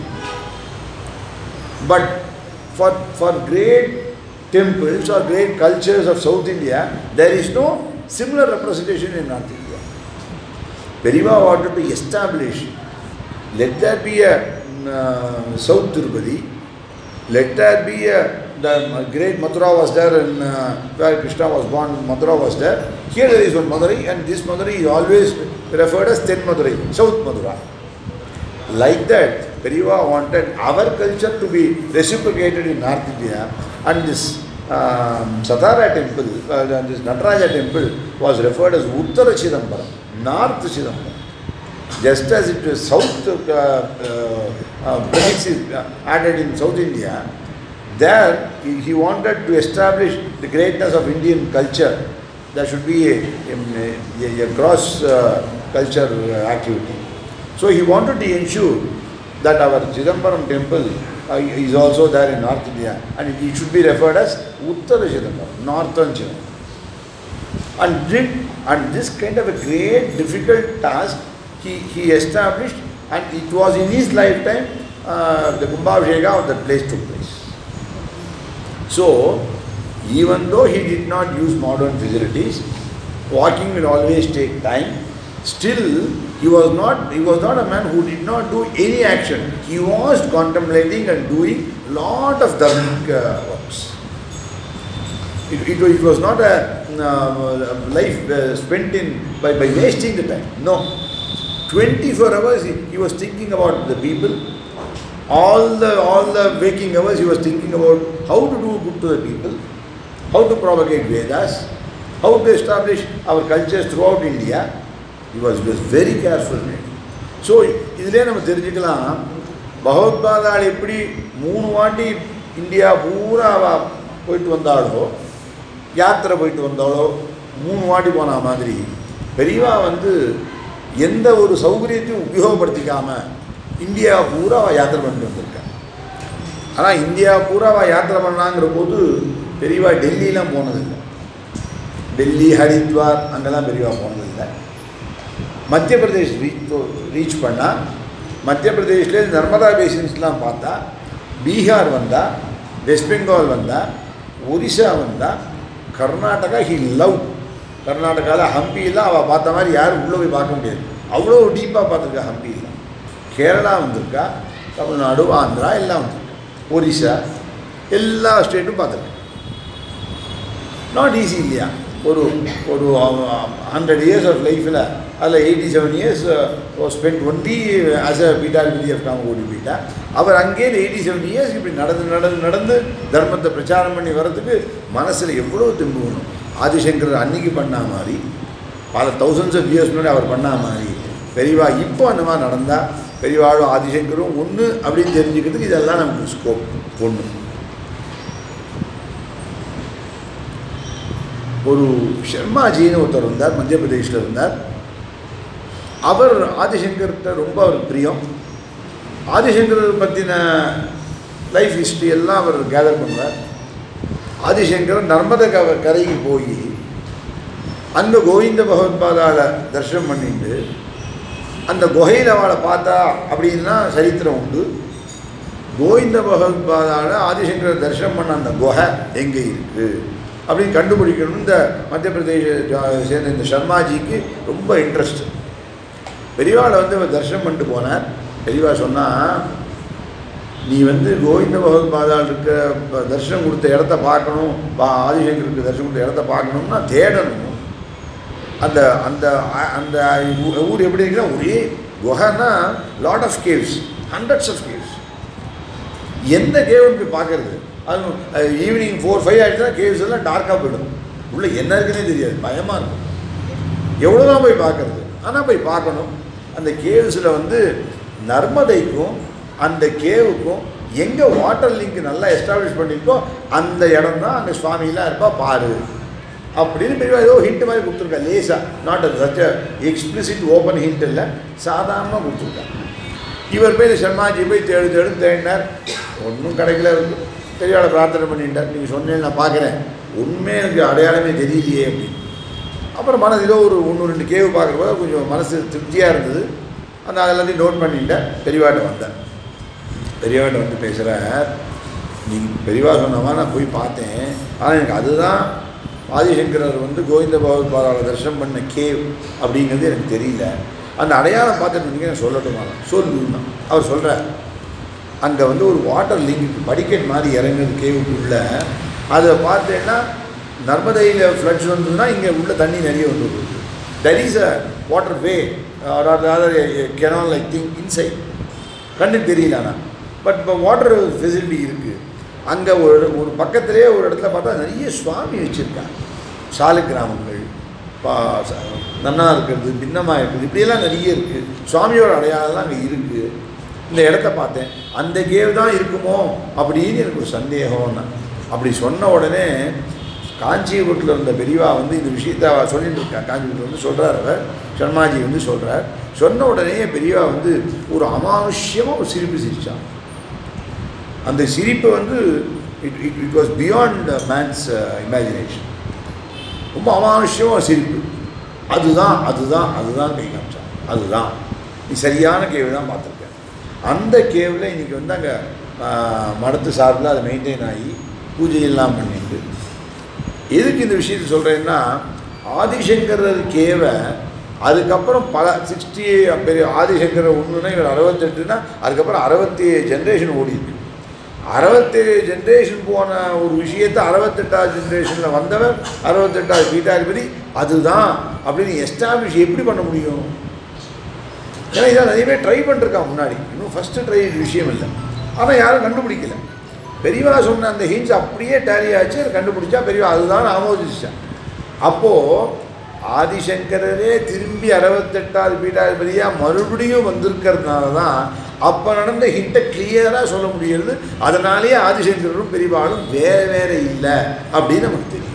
But for, for great temples or great cultures of South India, there is no similar representation in North India. Periva wanted to establish, let there be a uh, South Tirupati, let there be a the great Mathura was there and uh, where Krishna was born, Mathura was there. Here there is one Madurai and this Madurai is always referred as Ten Madurai, South Mathura. Like that, Periva wanted our culture to be reciprocated in North India and this um, Satara temple, uh, this Nataraja temple was referred as Uttara Chidambaram, North Chidambaram. Just as it was South uh, uh, uh, prefix is added in South India, there he, he wanted to establish the greatness of Indian culture. There should be a, a, a, a cross uh, culture uh, activity. So he wanted to ensure that our Chidambaram temple uh, is also there in North India and it, it should be referred as Uttara Chidambaram, Northern Chidambaram. And did and this kind of a great difficult task he, he established and it was in his lifetime uh, the Kumbhabhisheka of that place took place. So, even though he did not use modern facilities, walking will always take time. Still, he was not he was not a man who did not do any action. He was contemplating and doing lot of dharmic uh, works. It, it, it was not a uh, life uh, spent in by, by wasting the time. No. 24 hours he, he was thinking about the people. All the all the waking hours he was thinking about how to do good to the people, how to propagate Vedas, how to establish our cultures throughout India. He was, was very careful. So இதிலே நம்ம தெரிஞ்சுக்கலாம் பகவத்பாதாள் எப்படி மூணு வாட்டி India பூரா அவ போயிட்டு வந்தாலோ யாத்திரை போயிட்டு வந்தாலோ மூணு வாட்டி போன மாதிரி பெரியவா வந்து எந்த ஒரு சௌகரியத்தையும் உபயோகப்படுத்திக்காம இந்தியா பூரா அவள் யாத்திரை பண்ணிட்டு வந்திருக்கா ஆனால் இந்தியா பூரா அவள் யாத்திரை பண்ணாங்கிற போது பெரியவா டெல்லிலாம் போனதில்லை டெல்லி ஹரித்வார் அங்கெல்லாம் பெரியவா போனதில்லை மத்திய பிரதேஷ் ரீச் ரீச் பண்ணால் மத்திய பிரதேஷ்லேருந்து நர்மதா பேசின்ஸ்லாம் பார்த்தா பீகார் வந்தால் வெஸ்ட் பெங்கால் வந்தால் ஒரிசா வந்தால் கர்நாடகா ஹி லவ் கர்நாடகாவில் ஹம்பியெல்லாம் அவள் பார்த்த மாதிரி யாரும் உள்ளே போய் பார்க்க முடியாது அவ்வளோ டீப்பாக பார்த்துருக்கா ஹம்பியெல்லாம் கேரளா வந்திருக்கா தமிழ்நாடு ஆந்திரா எல்லாம் வந்திருக்கா ஒரிசா எல்லா ஸ்டேட்டும் பார்த்துருக்கேன் நாட் ஈஸி இல்லையா ஒரு ஒரு ஹண்ட்ரட் இயர்ஸ் ஆஃப் லைஃப்பில் அதில் eighty seven years spend only as a Peethadhipati of Kamakoti Peetha அவர் அங்கே எயிட்டி செவன் இயர்ஸ் இப்படி நடந்து நடந்து நடந்து தர்மத்தை பிரச்சாரம் பண்ணி வர்றதுக்கு மனசில் எவ்வளோ தெம்பு வேணும் ஆதிசங்கர் அன்னைக்கு பண்ண மாதிரி பல தௌசண்ட்ஸ் ஆஃப் இயர்ஸ் முன்னாடி அவர் பண்ண மாதிரி பெரியவா இப்போ அந்த மாதிரி நடந்தால் பெரியவாளும் ஆதிசங்கரும் ஒன்று அப்படின்னு தெரிஞ்சுக்கிறதுக்கு இதெல்லாம் நமக்கு ஸ்கோப் ஒன்று ஒரு ஷர்மாஜின்னு ஒருத்தர் இருந்தார் மத்திய பிரதேஷில் இருந்தார் அவர் ஆதிசங்கர்கிட்ட ரொம்ப அவருக்கு பிரியம் ஆதிசங்கர் பற்றின லைஃப் ஹிஸ்ட்ரி எல்லாம் அவர் கேதர் பண்ணுவார் ஆதிசங்கர் நர்மத க கரைக்கு போய் அந்த கோவிந்த பகவத்பாதால தரிசனம் பண்ணிட்டு அந்த குகையில் அவளை பார்த்தா அப்படின்னா சரித்திரம் உண்டு கோவிந்த பகவத்பாதால ஆதிசங்கர் தரிசனம் பண்ண அந்த குகை எங்கே இருக்குது அப்படின்னு கண்டுபிடிக்கணும் இந்த மத்திய பிரதேச ஜா- சேர்ந்த இந்த சர்மாஜிக்கு ரொம்ப இன்ட்ரெஸ்ட் பெரியவாளை வந்து அவர் தரிசனம் பண்ணிட்டு போனார் பெரியவா சொன்னால் நீ வந்து கோவிந்த பகவத் பாதால் இருக்க ப- தரிசனம் கொடுத்த இடத்த பார்க்கணும் பா ஆதிசங்கருக்கு தரிசனம் கொடுத்த இடத்த பார்க்கணும்னா தேடணும் அந்த அந்த அ- அந்த ஊ- ஊர் எப்படி இருக்குன்னா ஒரே குகைன்னா lot of caves hundreds of caves எந்த கேவ் போய் பார்க்கறது அது ஈவினிங் ஃபோர் ஃபைவ் ஆகிடுச்சுன்னா கேவ்ஸ் எல்லாம் டார்க்காக போயிடும் உள்ளே என்ன இருக்குன்னே தெரியாது பயமாக இருக்கும் எவ்வளோ தான் போய் பார்க்கறது ஆனால் போய் பார்க்கணும் அந்த கேவ்ஸில் வந்து நர்மதைக்கும் அந்த கேவுக்கும் எங்கே வாட்டர் லிங்க் நல்லா எஸ்டாப்ளிஷ் பண்ணியிருக்கோ அந்த இடம் தான் அங்கே சுவாமிலாம் இருப்பா பாரு அப்படின்னு பெரிய ஏதோ ஹிண்ட் மாதிரி கொடுத்துருக்கா லேசாக not such explicit open hint இல்லை சாதாரணமாக கொடுத்துருக்கா இவர் போய் இந்த சர்மாஜி போய் தேடு தேடு தேடினார் ஒன்றும் கிடைக்கல இருக்கு பெரியவாளை பிரார்த்தனை பண்ணிட்டார் நீங்கள் சொன்னேன் நான் பார்க்குறேன் உண்மையே எனக்கு அடையாளமே தெரியலையே அப்படின்னு அப்புறம் மனசு ஏதோ ஒரு ஒன்று ரெண்டு கேவு பார்க்குறப்போ கொஞ்சம் மனசு திருப்தியாக இருந்தது அந்த அதெல்லாத்தையும் நோட் பண்ணிட்டேன் பெரியவாட்ட வந்தேன் பெரியவாட்ட வந்து பேசுகிறார் நீங்கள் பெரியவா சொன்னவா நான் போய் பார்த்தேன் ஆனால் எனக்கு அதுதான் ஆதிசங்கரர் வந்து கோவிந்த பகவத் பாதாள தரிசனம் பண்ண கேவ் அப்படிங்கிறது எனக்கு தெரியல அந்த அடையாளம் பார்த்துட்டு நீங்கள் நான் சொல்லட்டுமா சொல்லுன்னா அவர் சொல்கிறார் அங்கே வந்து ஒரு வாட்டர் லிங்க் படிக்கட் மாதிரி இறங்குது கேவுக்குள்ள அதை பார்த்தேன்னா நர்மதையில் ஃப்ளட்ஸ் வந்ததுன்னா இங்கே உள்ள தண்ணி நிறைய வந்துருக்கு that is a waterway அதாவது கெனால் லைக் திங் இன்சைட் கண்ணுக்கு தெரியல ஆனால் பட் இப்போ வாட்டர் ஃபெசிலிட்டி இருக்குது அங்கே ஒரு ஒரு பக்கத்திலே ஒரு இடத்துல பார்த்தா நிறைய சுவாமி வச்சுருக்காங்க சாலை கிராமங்கள் பா ச- நன்னா இருக்கிறது பின்னமாக இருக்குது இப்படியெல்லாம் நிறைய இருக்குது சுவாமியோட அடையாளம்லாம் அங்கே இருக்குது இந்த இடத்த பார்த்தேன் அந்த கேவ் தான் இருக்குமோ அப்படின்னு எனக்கு ஒரு சந்தேகம்னா அப்படி சொன்ன உடனே காஞ்சிபுரத்தில் இருந்த பெரியவா வந்து இந்த விஷயத்தை அவ சொல்லிட்டு இருக்கா காஞ்சிபுரத்தில் வந்து சொல்கிறார் அவர் சர்மாஜி வந்து சொல்கிறார் சொன்ன உடனே பெரியவா வந்து ஒரு அமானுஷ்யமாக ஒரு சிரிப்பு சிரிச்சான் அந்த சிரிப்பு வந்து it it it was beyond man's imagination ரொம்ப அமானுஷ்யமாக ஒரு சிரிப்பு அதுதான் அதுதான் அதுதான் கை காமிச்சான் அதுதான் நீ சரியான கேவ் தான் பார்த்துருக்க அந்த கேவில் இன்னைக்கு வந்து அங்கே மடத்து சார்பில் அது மெயின்டைன் ஆகி பூஜையெல்லாம் பண்ணிட்டு எதுக்கு இந்த விஷயத்தை சொல்கிறேன்னா ஆதிசங்கரர் கேவை அதுக்கப்புறம் பல சிக்ஸ்டி பெரிய ஆதிசங்கரர் ஒன்றுனா இவர் அறுபத்தெட்டுனா அதுக்கப்புறம் அறுபத்தி ஜென்ரேஷன் ஓடி இருக்கு அறுபத்தேழு ஜென்ரேஷன் போன ஒரு விஷயத்தை அறுபத்தெட்டாவது ஜென்ரேஷனில் வந்தவர் அறுபத்தெட்டாவது பீட்டாதிபதி அதுதான் அப்படின்னு எஸ்டாப்ளிஷ் எப்படி பண்ண முடியும் ஏன்னா இதை நிறைய பேர் ட்ரை பண்ணிருக்கான் முன்னாடி இன்னும் ஃபஸ்ட்டு ட்ரை விஷயம் இல்லை ஆனால் யாரும் கண்டுபிடிக்கல பெரியவா சொன்ன அந்த ஹின்ஸ் அப்படியே டேலி ஆச்சு அதை கண்டுபிடிச்சா பெரியவா அதுதான் ஆமோதிச்சான் அப்போது ஆதிசங்கரரே திரும்பி அறுபத்தெட்டாவது பீட்டாதிபதியாக மறுபடியும் வந்திருக்கிறதுனால தான் அப்போ நடந்த ஹிண்ட்டை கிளியராக சொல்ல முடியுது அதனாலேயே ஆதிசங்கரரும் பெரியவாளும் வேறு வேறு இல்லை அப்படின்னு நமக்கு தெரியும்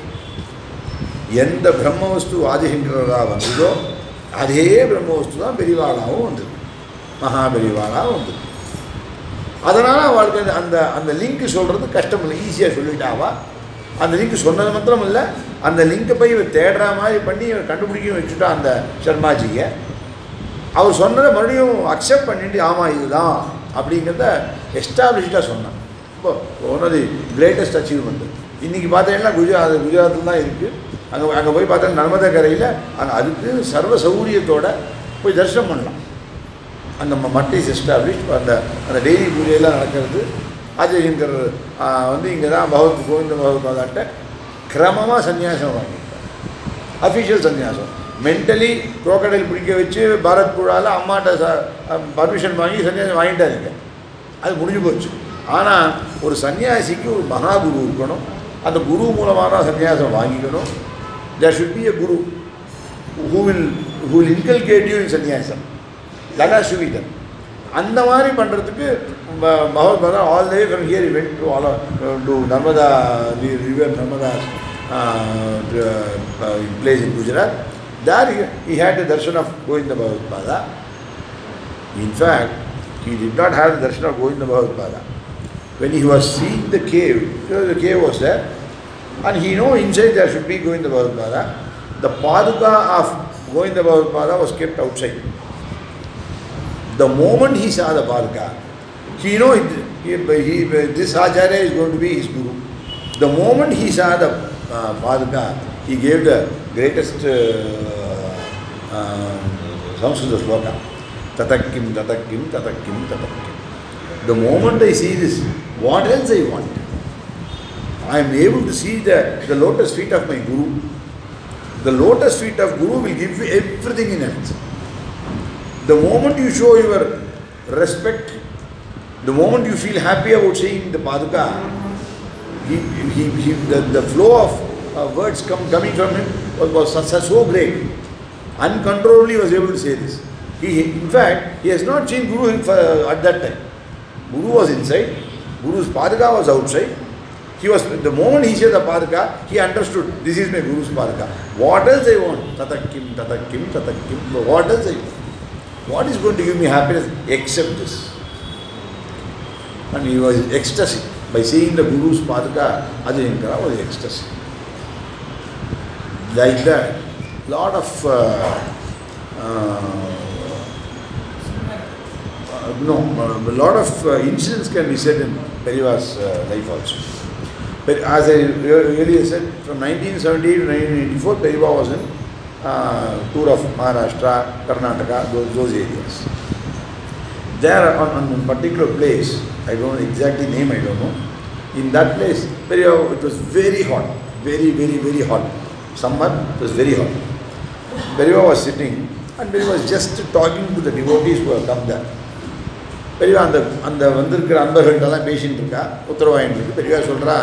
எந்த பிரம்மவஸ்து ஆதிசங்கராக வந்ததோ அதே பிரம்மவஸ்து தான் பெரியவாளாகவும் வந்திருக்கு மகாபெரிவாளாகவும் வந்திருக்கு அதனால் அவளுக்கு அந்த- அந்த அந்த லிங்க் சொல்கிறது கஷ்டம் இல்லை ஈஸியாக சொல்லிட்டாவா அந்த லிங்க் சொன்னது மாத்திரம் இல்லை அந்த லிங்கை போய் இவர் தேடுற மாதிரி பண்ணி இவர் கண்டுபிடிக்க வச்சுட்டா அந்த சர்மாஜியை அவர் சொன்னதை மறுபடியும் அக்செப்ட் பண்ணிட்டு ஆமாம் இதுதான் அப்படிங்கிறத எஸ்டாப்ளிஷ்டாக சொன்னான் ரொம்ப one of the greatest achievement இன்றைக்கி பார்த்தீங்கன்னா குஜராத் குஜராத்தில் தான் இருக்குது அங்கே அங்கே போய் பார்த்தா நர்மதா கரையில் அங்கே அதுக்கு சர்வ சௌகரியத்தோட போய் தரிசனம் பண்ணலாம் அந்த மட் இஸ் எஸ்டாப்ளிஷ் அந்த அந்த டெய்லி பூஜையெல்லாம் நடக்கிறது ஆதிசங்கர் வந்து இங்கே தான் பகவத் கோவிந்த பகவத் பாதாட்ட கிரமமாக சன்னியாசம் வாங்கிட்டார் அஃபிஷியல் சன்னியாசம் மென்டலி குரோக்கடைல் பிடிக்க வச்சு பாரத் புழாவில் அம்மாட்ட ச பர்மிஷன் வாங்கி சன்னியாசம் வாங்கிட்டாருங்க அது முடிஞ்சு போச்சு ஆனால் ஒரு சன்னியாசிக்கு ஒரு மகாகுரு இருக்கணும் அந்த குரு மூலமாக தான் சன்னியாசம் வாங்கிக்கணும் there should be a guru who will who will inculcate you in sannyasam that has to be done அந்த மாதிரி பண்ணுறதுக்கு Bhagavatpada all way from here went to all to Narmada river Narmada place in Gujarat there he had the darshan of Govinda Bhagavatpada in fact he did not have the darshan of Govinda Bhagavad Pada. When he was seeing the cave, you know, the cave was there, and he know inside there should be Govinda Bhagavad Pada. The paduka of Govinda Bhagavad Pada was kept outside. The moment he saw the paduka, he know it, he, he, this acharya is going to be his guru. The moment he saw the uh, paduka, he gave the greatest uh, uh, Samskrita sloka. Tatakim, tatakim, tatakim, tatakim. The moment I see this, what else I want? I am able to see the, the lotus feet of my Guru. The lotus feet of Guru will give you everything in earth. The moment you show your respect, the moment you feel happy about seeing the Paduka, he, he, he, the, the flow of uh, words come, coming from him was, was so, so great. Uncontrollably he was able to say this. He, in fact, he has not seen Guru in, uh, at that time. Guru was inside, Guru's Padaka was outside. He was, the moment he said the Padaka, he understood, this is my Guru's Padaka. What else I want? Tatakim, tatakim, tatakim. What else I want? What is going to give me happiness except this? And he was ecstasy. By seeing the Guru's Padaka, Ajayankara was ecstasy. Like that, lot of uh, uh, uh, no, uh, a lot of uh, incidents can be said in Periva's uh, life also. But as I re- earlier said, from 1978 to 1984, Periva was in uh, tour of Maharashtra, Karnataka, those, those areas. There on, on a particular place, I don't know exactly name, I don't know. In that place, Periva, it was very hot, very, very, very hot. Summer, it was very hot. Periva was sitting and Periva was just talking to the devotees who have come there. பெரியவா அந்த அந்த வந்திருக்கிற அன்பர்கள்ட்டெல்லாம் பேசின்னு இருக்கா உத்தரவாயின்னு இருக்கு பெரியவா சொல்கிறா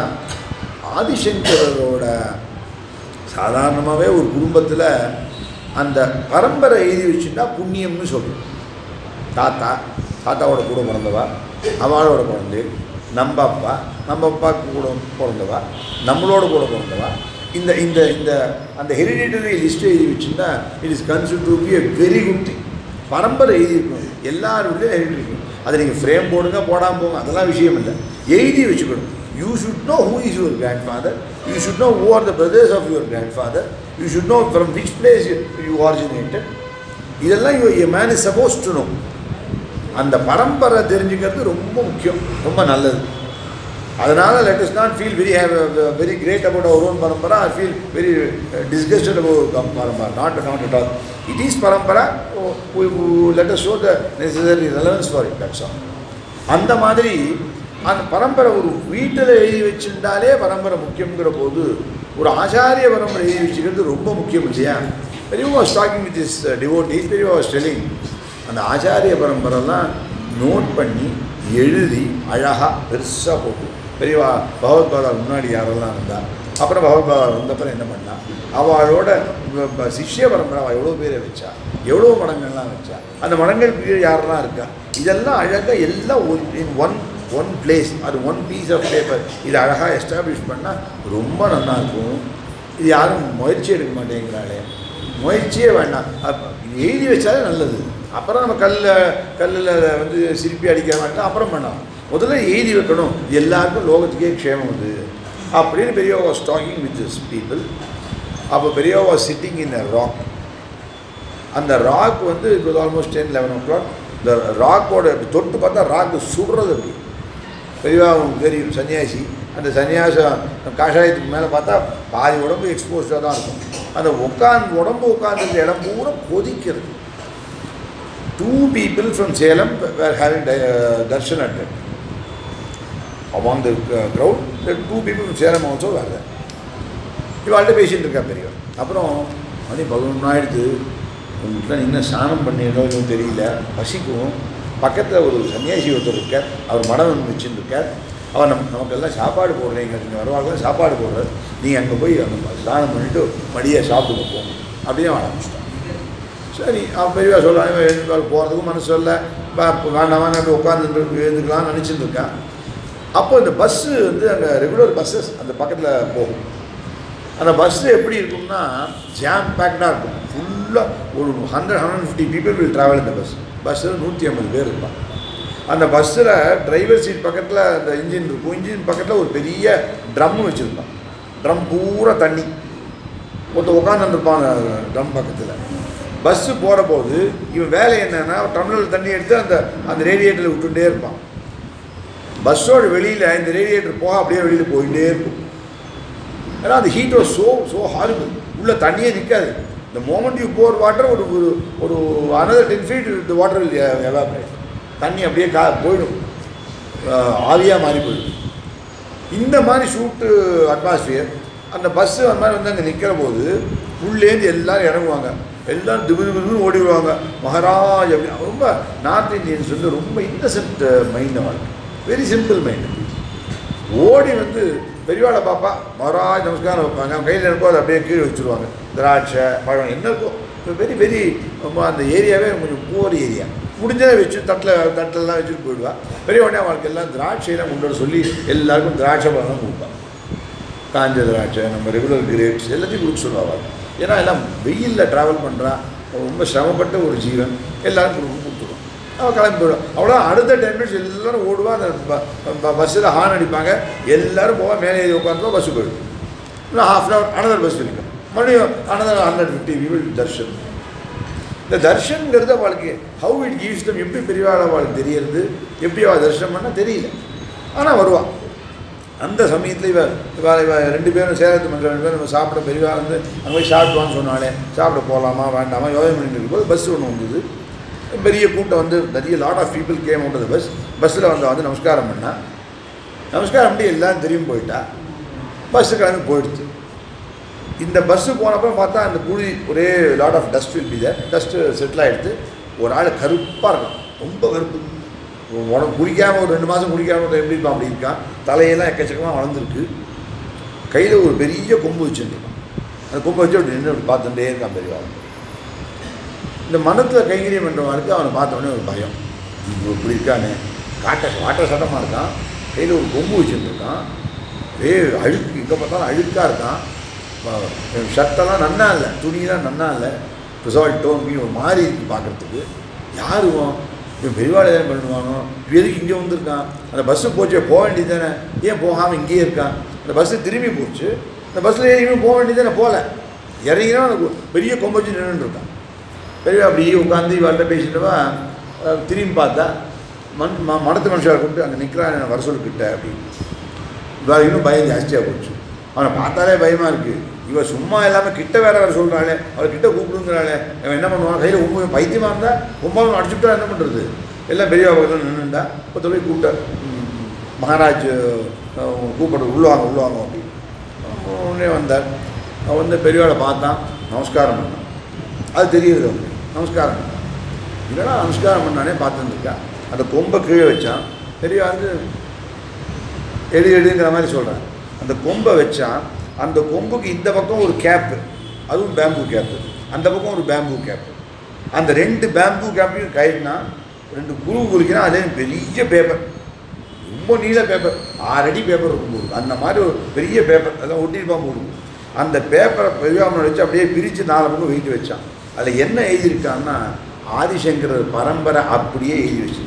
ஆதிசங்கரோட சாதாரணமாகவே ஒரு குடும்பத்தில் அந்த பரம்பரை எழுதி வச்சுட்டா புண்ணியம்னு சொல்கிறோம் தாத்தா தாத்தாவோட கூட பிறந்தவா அவளோட குழந்தை நம்ம அப்பா நம்ம அப்பாவுக்கு கூட பிறந்தவா நம்மளோட கூட பிறந்தவா இந்த இந்த இந்த அந்த ஹெரிடிட்டரி லிஸ்ட் எழுதி வச்சுருந்தா it is consider to be a very good thing பரம்பரை எழுதியிருக்கணும் எல்லாருடைய ஹெரிடிட்டரி அதை நீங்கள் ஃப்ரேம் போடுங்க போடாமல் போங்க அதெல்லாம் விஷயம் இல்லை எழுதி வச்சுக்கணும் you should know who is your grandfather you should know who are the brothers of your grandfather you should know from which place you originated இதெல்லாம் you a man is supposed to know அந்த பரம்பரை தெரிஞ்சுக்கிறது ரொம்ப முக்கியம் ரொம்ப நல்லது அதனால் let us not feel very have very great about our own parampara I feel very disgusted about parampara not not at all it is parampara let us show the necessary relevance for it that's all அந்த மாதிரி அந்த பரம்பரை ஒரு வீட்டில் எழுதி வச்சிருந்தாலே பரம்பரை முக்கியங்கிற போது ஒரு ஆச்சாரிய பரம்பரை எழுதி வச்சுக்கிறது ரொம்ப முக்கியம் இல்லையா Periyava was talking with is devotees Periyava was telling அந்த ஆச்சாரிய பரம்பரைலாம் நோட் பண்ணி எழுதி அழகாக பெருசாக போட்டு பெரியவா பகவத் பாதா முன்னாடி யாரெல்லாம் இருந்தா அப்புறம் பகவத் பாதா வந்தப்பறம் என்ன பண்ணா அவளோட வ- வ- சிஷ்ய பரம்பரை அவள் எவ்வளோ பேரை வச்சா எவ்வளோ மடங்கள்லாம் வச்சா அந்த மடங்கள் கீழே யாரெல்லாம் இருக்கா இதெல்லாம் அழகாக எல்லாம் இன் ஒன் ஒன் பிளேஸ் அது ஒன் பீஸ் ஆஃப் பேப்பர் இது அழகாக எஸ்டாப்ளிஷ் பண்ணால் ரொம்ப நல்லா இருக்கும் இது யாரும் முயற்சி எடுக்க மாட்டேங்கிறாளே முயற்சியே வேண்டாம் அப்ப எழுதி வச்சாலே நல்லது அப்புறம் நம்ம கல்லில் கல்லில் வந்து சிற்பி அடிக்க வேண்டாம் அப்புறம் பண்ணலாம் முதல்ல எழுதி வைக்கணும் எல்லாருக்கும் லோகத்துக்கே க்ஷேமம் அது அப்படின்னு Periyava was talking with this people அப்போ Periyava was sitting in a rock அந்த ராக் வந்து it was almost ten eleven o'clock இந்த ராக்கோட தொட்டு பார்த்தா ராக்கு சுடுறது அப்படி பெரியவா உங்களுக்கு தெரியும் சன்னியாசி அந்த சன்னியாசம் காஷாயத்துக்கு மேலே பார்த்தா பாதி உடம்பு எக்ஸ்போஸ்டாக தான் இருக்கும் அந்த உட்காந்து உடம்பு உட்காந்துருந்த இடம் பூரா கொதிக்கிறது two people from Salem were having darshan at among the uh, crowd, the two people from Salem also were there. இவாள்கிட்ட பேசிட்டு இருக்கா பெரியவர் அப்புறம் மணி பதினொன்று ஆயிடுது உங்கள்கிட்ட இன்னும் ஸ்நானம் பண்ணிடோ எதுவும் தெரியல பசிக்கும் பக்கத்தில் ஒரு சன்னியாசி ஒருத்தர் இருக்கார் அவர் மடம் ஒன்று வச்சுட்டு இருக்கார் அவர் நம் நமக்கெல்லாம் சாப்பாடு போடுறீங்க நீங்கள் வருவாங்க சாப்பாடு போடுறாரு நீங்கள் அங்கே போய் அங்கே ஸ்நானம் பண்ணிவிட்டு மடியை சாப்பிட்டு போங்க அப்படியே ஆரம்பிச்சிட்டோம் சரி அவன் பெரியவா சொல்கிறான் எழுந்து போகிறதுக்கும் மனசு இல்லை வேண்டாம் வேண்டாம் அப்படி உட்காந்துட்டு எழுந்துக்கலாம்னு நினச்சிட்டு இருக்கான் அப்போ இந்த பஸ்ஸு வந்து அங்கே ரெகுலர் பஸ்ஸஸ் அந்த பக்கத்தில் போகும் அந்த பஸ்ஸு எப்படி இருக்கும்னா ஜாம் பேக்டாக இருக்கும் ஃபுல்லாக ஒரு hundred hundred fifty people will travel இந்த பஸ் பஸ்ஸில் நூற்றி ஐம்பது பேர் இருப்பான் அந்த பஸ்ஸில் டிரைவர் சீட் பக்கத்தில் அந்த இன்ஜின் இருக்கும் இன்ஜின் பக்கத்தில் ஒரு பெரிய ட்ரம்மு வச்சுருப்பான் ட்ரம் பூரா தண்ணி ஒருத்தர் உட்காந்துருப்பான் ட்ரம் பக்கத்தில் பஸ்ஸு போகிற போது இவன் வேலை என்னன்னா டம்ளர் தண்ணி எடுத்து அந்த அந்த ரேடியேட்டரில் விட்டுட்டே இருப்பான் பஸ்ஸோட வெளியில் இந்த ரேடியேட்டர் போக அப்படியே வெளியில் போயிட்டே இருக்கும் ஏன்னா அந்த heat was so so horrible உள்ள தண்ணியே நிற்காது இந்த மோமெண்ட் யூ போர் வாட்டர் ஒரு ஒரு ஒரு அனதர் டென் ஃபீட் இந்த வாட்டர் எவாபரேட் தண்ணி அப்படியே கா போயிடும் ஆவியாக மாறி போயிடும் இந்த மாதிரி ஷூட்டு அட்மாஸ்பியர் அந்த பஸ்ஸு அந்த மாதிரி வந்து அங்கே நிற்கிற போது உள்ளேருந்து எல்லோரும் இறங்குவாங்க எல்லோரும் திபு திபுன்னு ஓடிடுவாங்க மகாராஜ் அப்படி ரொம்ப நார்த் இந்தியன்ஸ் வந்து ரொம்ப இன்னசென்ட் மைண்ட் வாழ்க்கை வெரி சிம்பிள் மைண்ட் ஓடி வந்து பெரியவாளை பாப்பா மகாராஜ் நமஸ்காரம் வைப்பாங்க அவங்க கையில் இருக்கோ அதை அப்படியே கீழே வச்சுருவாங்க திராட்சை பழம் என்ன இருக்கோ வெரி வெரி அந்த ஏரியாவே கொஞ்சம் புவர் ஏரியா முடிஞ்சதை வச்சு தட்டில் தட்டிலலாம் வச்சுட்டு போயிடுவா பெரிய உடனே அவளுக்கு எல்லாம் திராட்சையெல்லாம் கொண்டு வர சொல்லி எல்லாருக்கும் திராட்சை பழம் கொடுப்பான் காஞ்ச திராட்சை நம்ம ரெகுலர் கிரேப்ஸ் எல்லாத்தையும் கொடுக்க சொல்லுவாள் ஏன்னா எல்லாம் வெயிலில் ட்ராவல் பண்ணுறா ரொம்ப சிரமப்பட்ட ஒரு ஜீவன் எல்லாரும் கொடுத்துருவோம் அவள் கிளம்பி போயிடும் அவ்வளோ அடுத்த டென் மினிட்ஸ் எல்லோரும் ஓடுவா அந்த பஸ்ஸில் ஹார்ன் அடிப்பாங்க எல்லோரும் போவா மேலே ஏறி உட்காந்துருவா பஸ்ஸு போயிடும் இன்னும் half an hour another bus இருக்கும் மறுபடியும் another hundred fifty we will darshan இந்த தர்ஷன்ங்கிறது அவளுக்கு ஹவு இட் கிவ்ஸ் தம் எப்படி பெரியவாள் அவளுக்கு தெரியறது எப்படி அவள் தரிசனம் பண்ணால் தெரியல ஆனால் வருவாள் அந்த சமயத்தில் இவ இவ இவ ரெண்டு பேரும் சேலத்து மன்ற ரெண்டு பேரும் நம்ம சாப்பிட பெரியவா வந்து அங்கே போய் சாப்பிடுவான்னு சொன்னாலே சாப்பிட போகலாமா வேண்டாமா யோசனை பண்ணிட்டு இருக்கும்போது பஸ் ஒன்று வந்தது பெரிய கூட்டம் வந்து நிறைய lot of people came out bus பஸ்ஸில் வந்து வந்து நமஸ்காரம் பண்ணா நமஸ்காரம் பண்ணி எல்லாம் தெரியும் போயிட்டா பஸ்ஸு கிளம்பி போயிடுச்சு இந்த பஸ்ஸு போனப்போ பார்த்தா அந்த புழி ஒரே lot of dust will be there dust settle ஆகிடுது ஒரு ஆள் கருப்பாக இருக்கும் ரொம்ப கருப்பு உடம்பு குளிக்காமல் ஒரு ரெண்டு மாதம் குளிக்காமல் எப்படி இருப்பான் அப்படி இருக்கான் தலையெல்லாம் எக்கச்சக்கமாக வளர்ந்துருக்கு கையில் ஒரு பெரிய கொம்பு வச்சுருக்கான் அந்த கொம்பை வச்சு அப்படி நின்று அப்படி பார்த்துட்டே இருக்கான் பெரியவா இந்த மனத்தில் கைங்கரியம் பண்ணுறவனுக்கு அவனை பார்த்த உடனே ஒரு பயம் இவன் இப்படி இருக்கானே காட்ட வாட்ட சட்டமாக இருக்கான் கையில் ஒரு கொம்பு வச்சுருந்துருக்கான் ஏ அழுக்கு இங்கே பார்த்தாலும் அழுக்காக இருக்கான் ஷர்ட்டெல்லாம் நன்னா இல்லை துணியெல்லாம் நன்னா இல்லை ரிசால்ட் டோம்பி ஒரு மாதிரி இருக்கு பார்க்குறதுக்கு யாருவோம் இவன் பெரியவாள் ஏன் பண்ணுவானோ இவன் எதுக்கு இங்கே வந்திருக்கான் அந்த பஸ்ஸு போச்சு போக வேண்டியது தானே ஏன் போகாமல் இங்கேயே இருக்கான் அந்த பஸ்ஸு திரும்பி போச்சு அந்த பஸ்ஸில் ஏறியும் போக வேண்டியது தானே போகல இறங்கினா எனக்கு பெரிய கொம்பச்சு நின்றுட்டு இருக்கான் பெரியவா அப்படியே உட்காந்து இவள்கிட்ட பேசிட்டவா திரும்பி பார்த்தா மண் ம மடத்து மனுஷாவை கூப்பிட்டு அங்கே நிற்கிறான் வர சொல்லிக்கிட்ட அப்படின்னு இவா இன்னும் பயம் ஜாஸ்தியாக போச்சு அவனை பார்த்தாலே பயமாக இருக்குது இவன் சும்மா இல்லாமல் கிட்ட வேற வேறு சொல்கிறாளே அவளை கிட்ட கூப்பிடுங்கிறாளே அவன் என்ன பண்ணுவான் கையில் உண்மை பைத்தியமாக இருந்தால் ஒம்பது அடிச்சுட்டா என்ன பண்ணுறது எல்லாம் பெரிய பக்கத்தில் நின்றுண்டா இப்போ போய் கூப்பிட்டார் மகாராஜ் கூப்பிட்டு உள்ளவாங்க உள்ளவாங்க அப்படின்னு உடனே வந்தார் அவன் வந்து பெரியவாளை பார்த்தான் நமஸ்காரம் பண்ணான் அது தெரியுது அவனுக்கு நமஸ்காரம் பண்ணான் இல்லைனா நமஸ்காரம் பண்ணானே பார்த்துருக்கா அந்த கொம்பை கீழே வச்சான் பெரியவா வந்து எடு எடுங்கிற மாதிரி சொல்கிறான் அந்த கொம்பை வச்சான் அந்த கொம்புக்கு இந்த பக்கம் ஒரு கேப்பு அதுவும் பேம்பு கேப்பு அந்த பக்கம் ஒரு பேம்பு கேப்பு அந்த ரெண்டு பேம்பு கேப்பையும் கைட்னா ரெண்டு குரு குளிக்கினா அதே பெரிய பேப்பர் ரொம்ப நீள பேப்பர் ஆறு அடி பேப்பர் இருக்கும் போது அந்த மாதிரி ஒரு பெரிய பேப்பர் அதான் ஒட்டியிருப்பான் போடும் அந்த பேப்பரை பெரியாமனை வச்சு அப்படியே பிரித்து நாலு பக்கம் வெயிட்டு வச்சான் அதில் என்ன எழுதியிருக்கான்னா ஆதிசங்கரர் பரம்பரை அப்படியே எழுதி வச்சிருக்கான்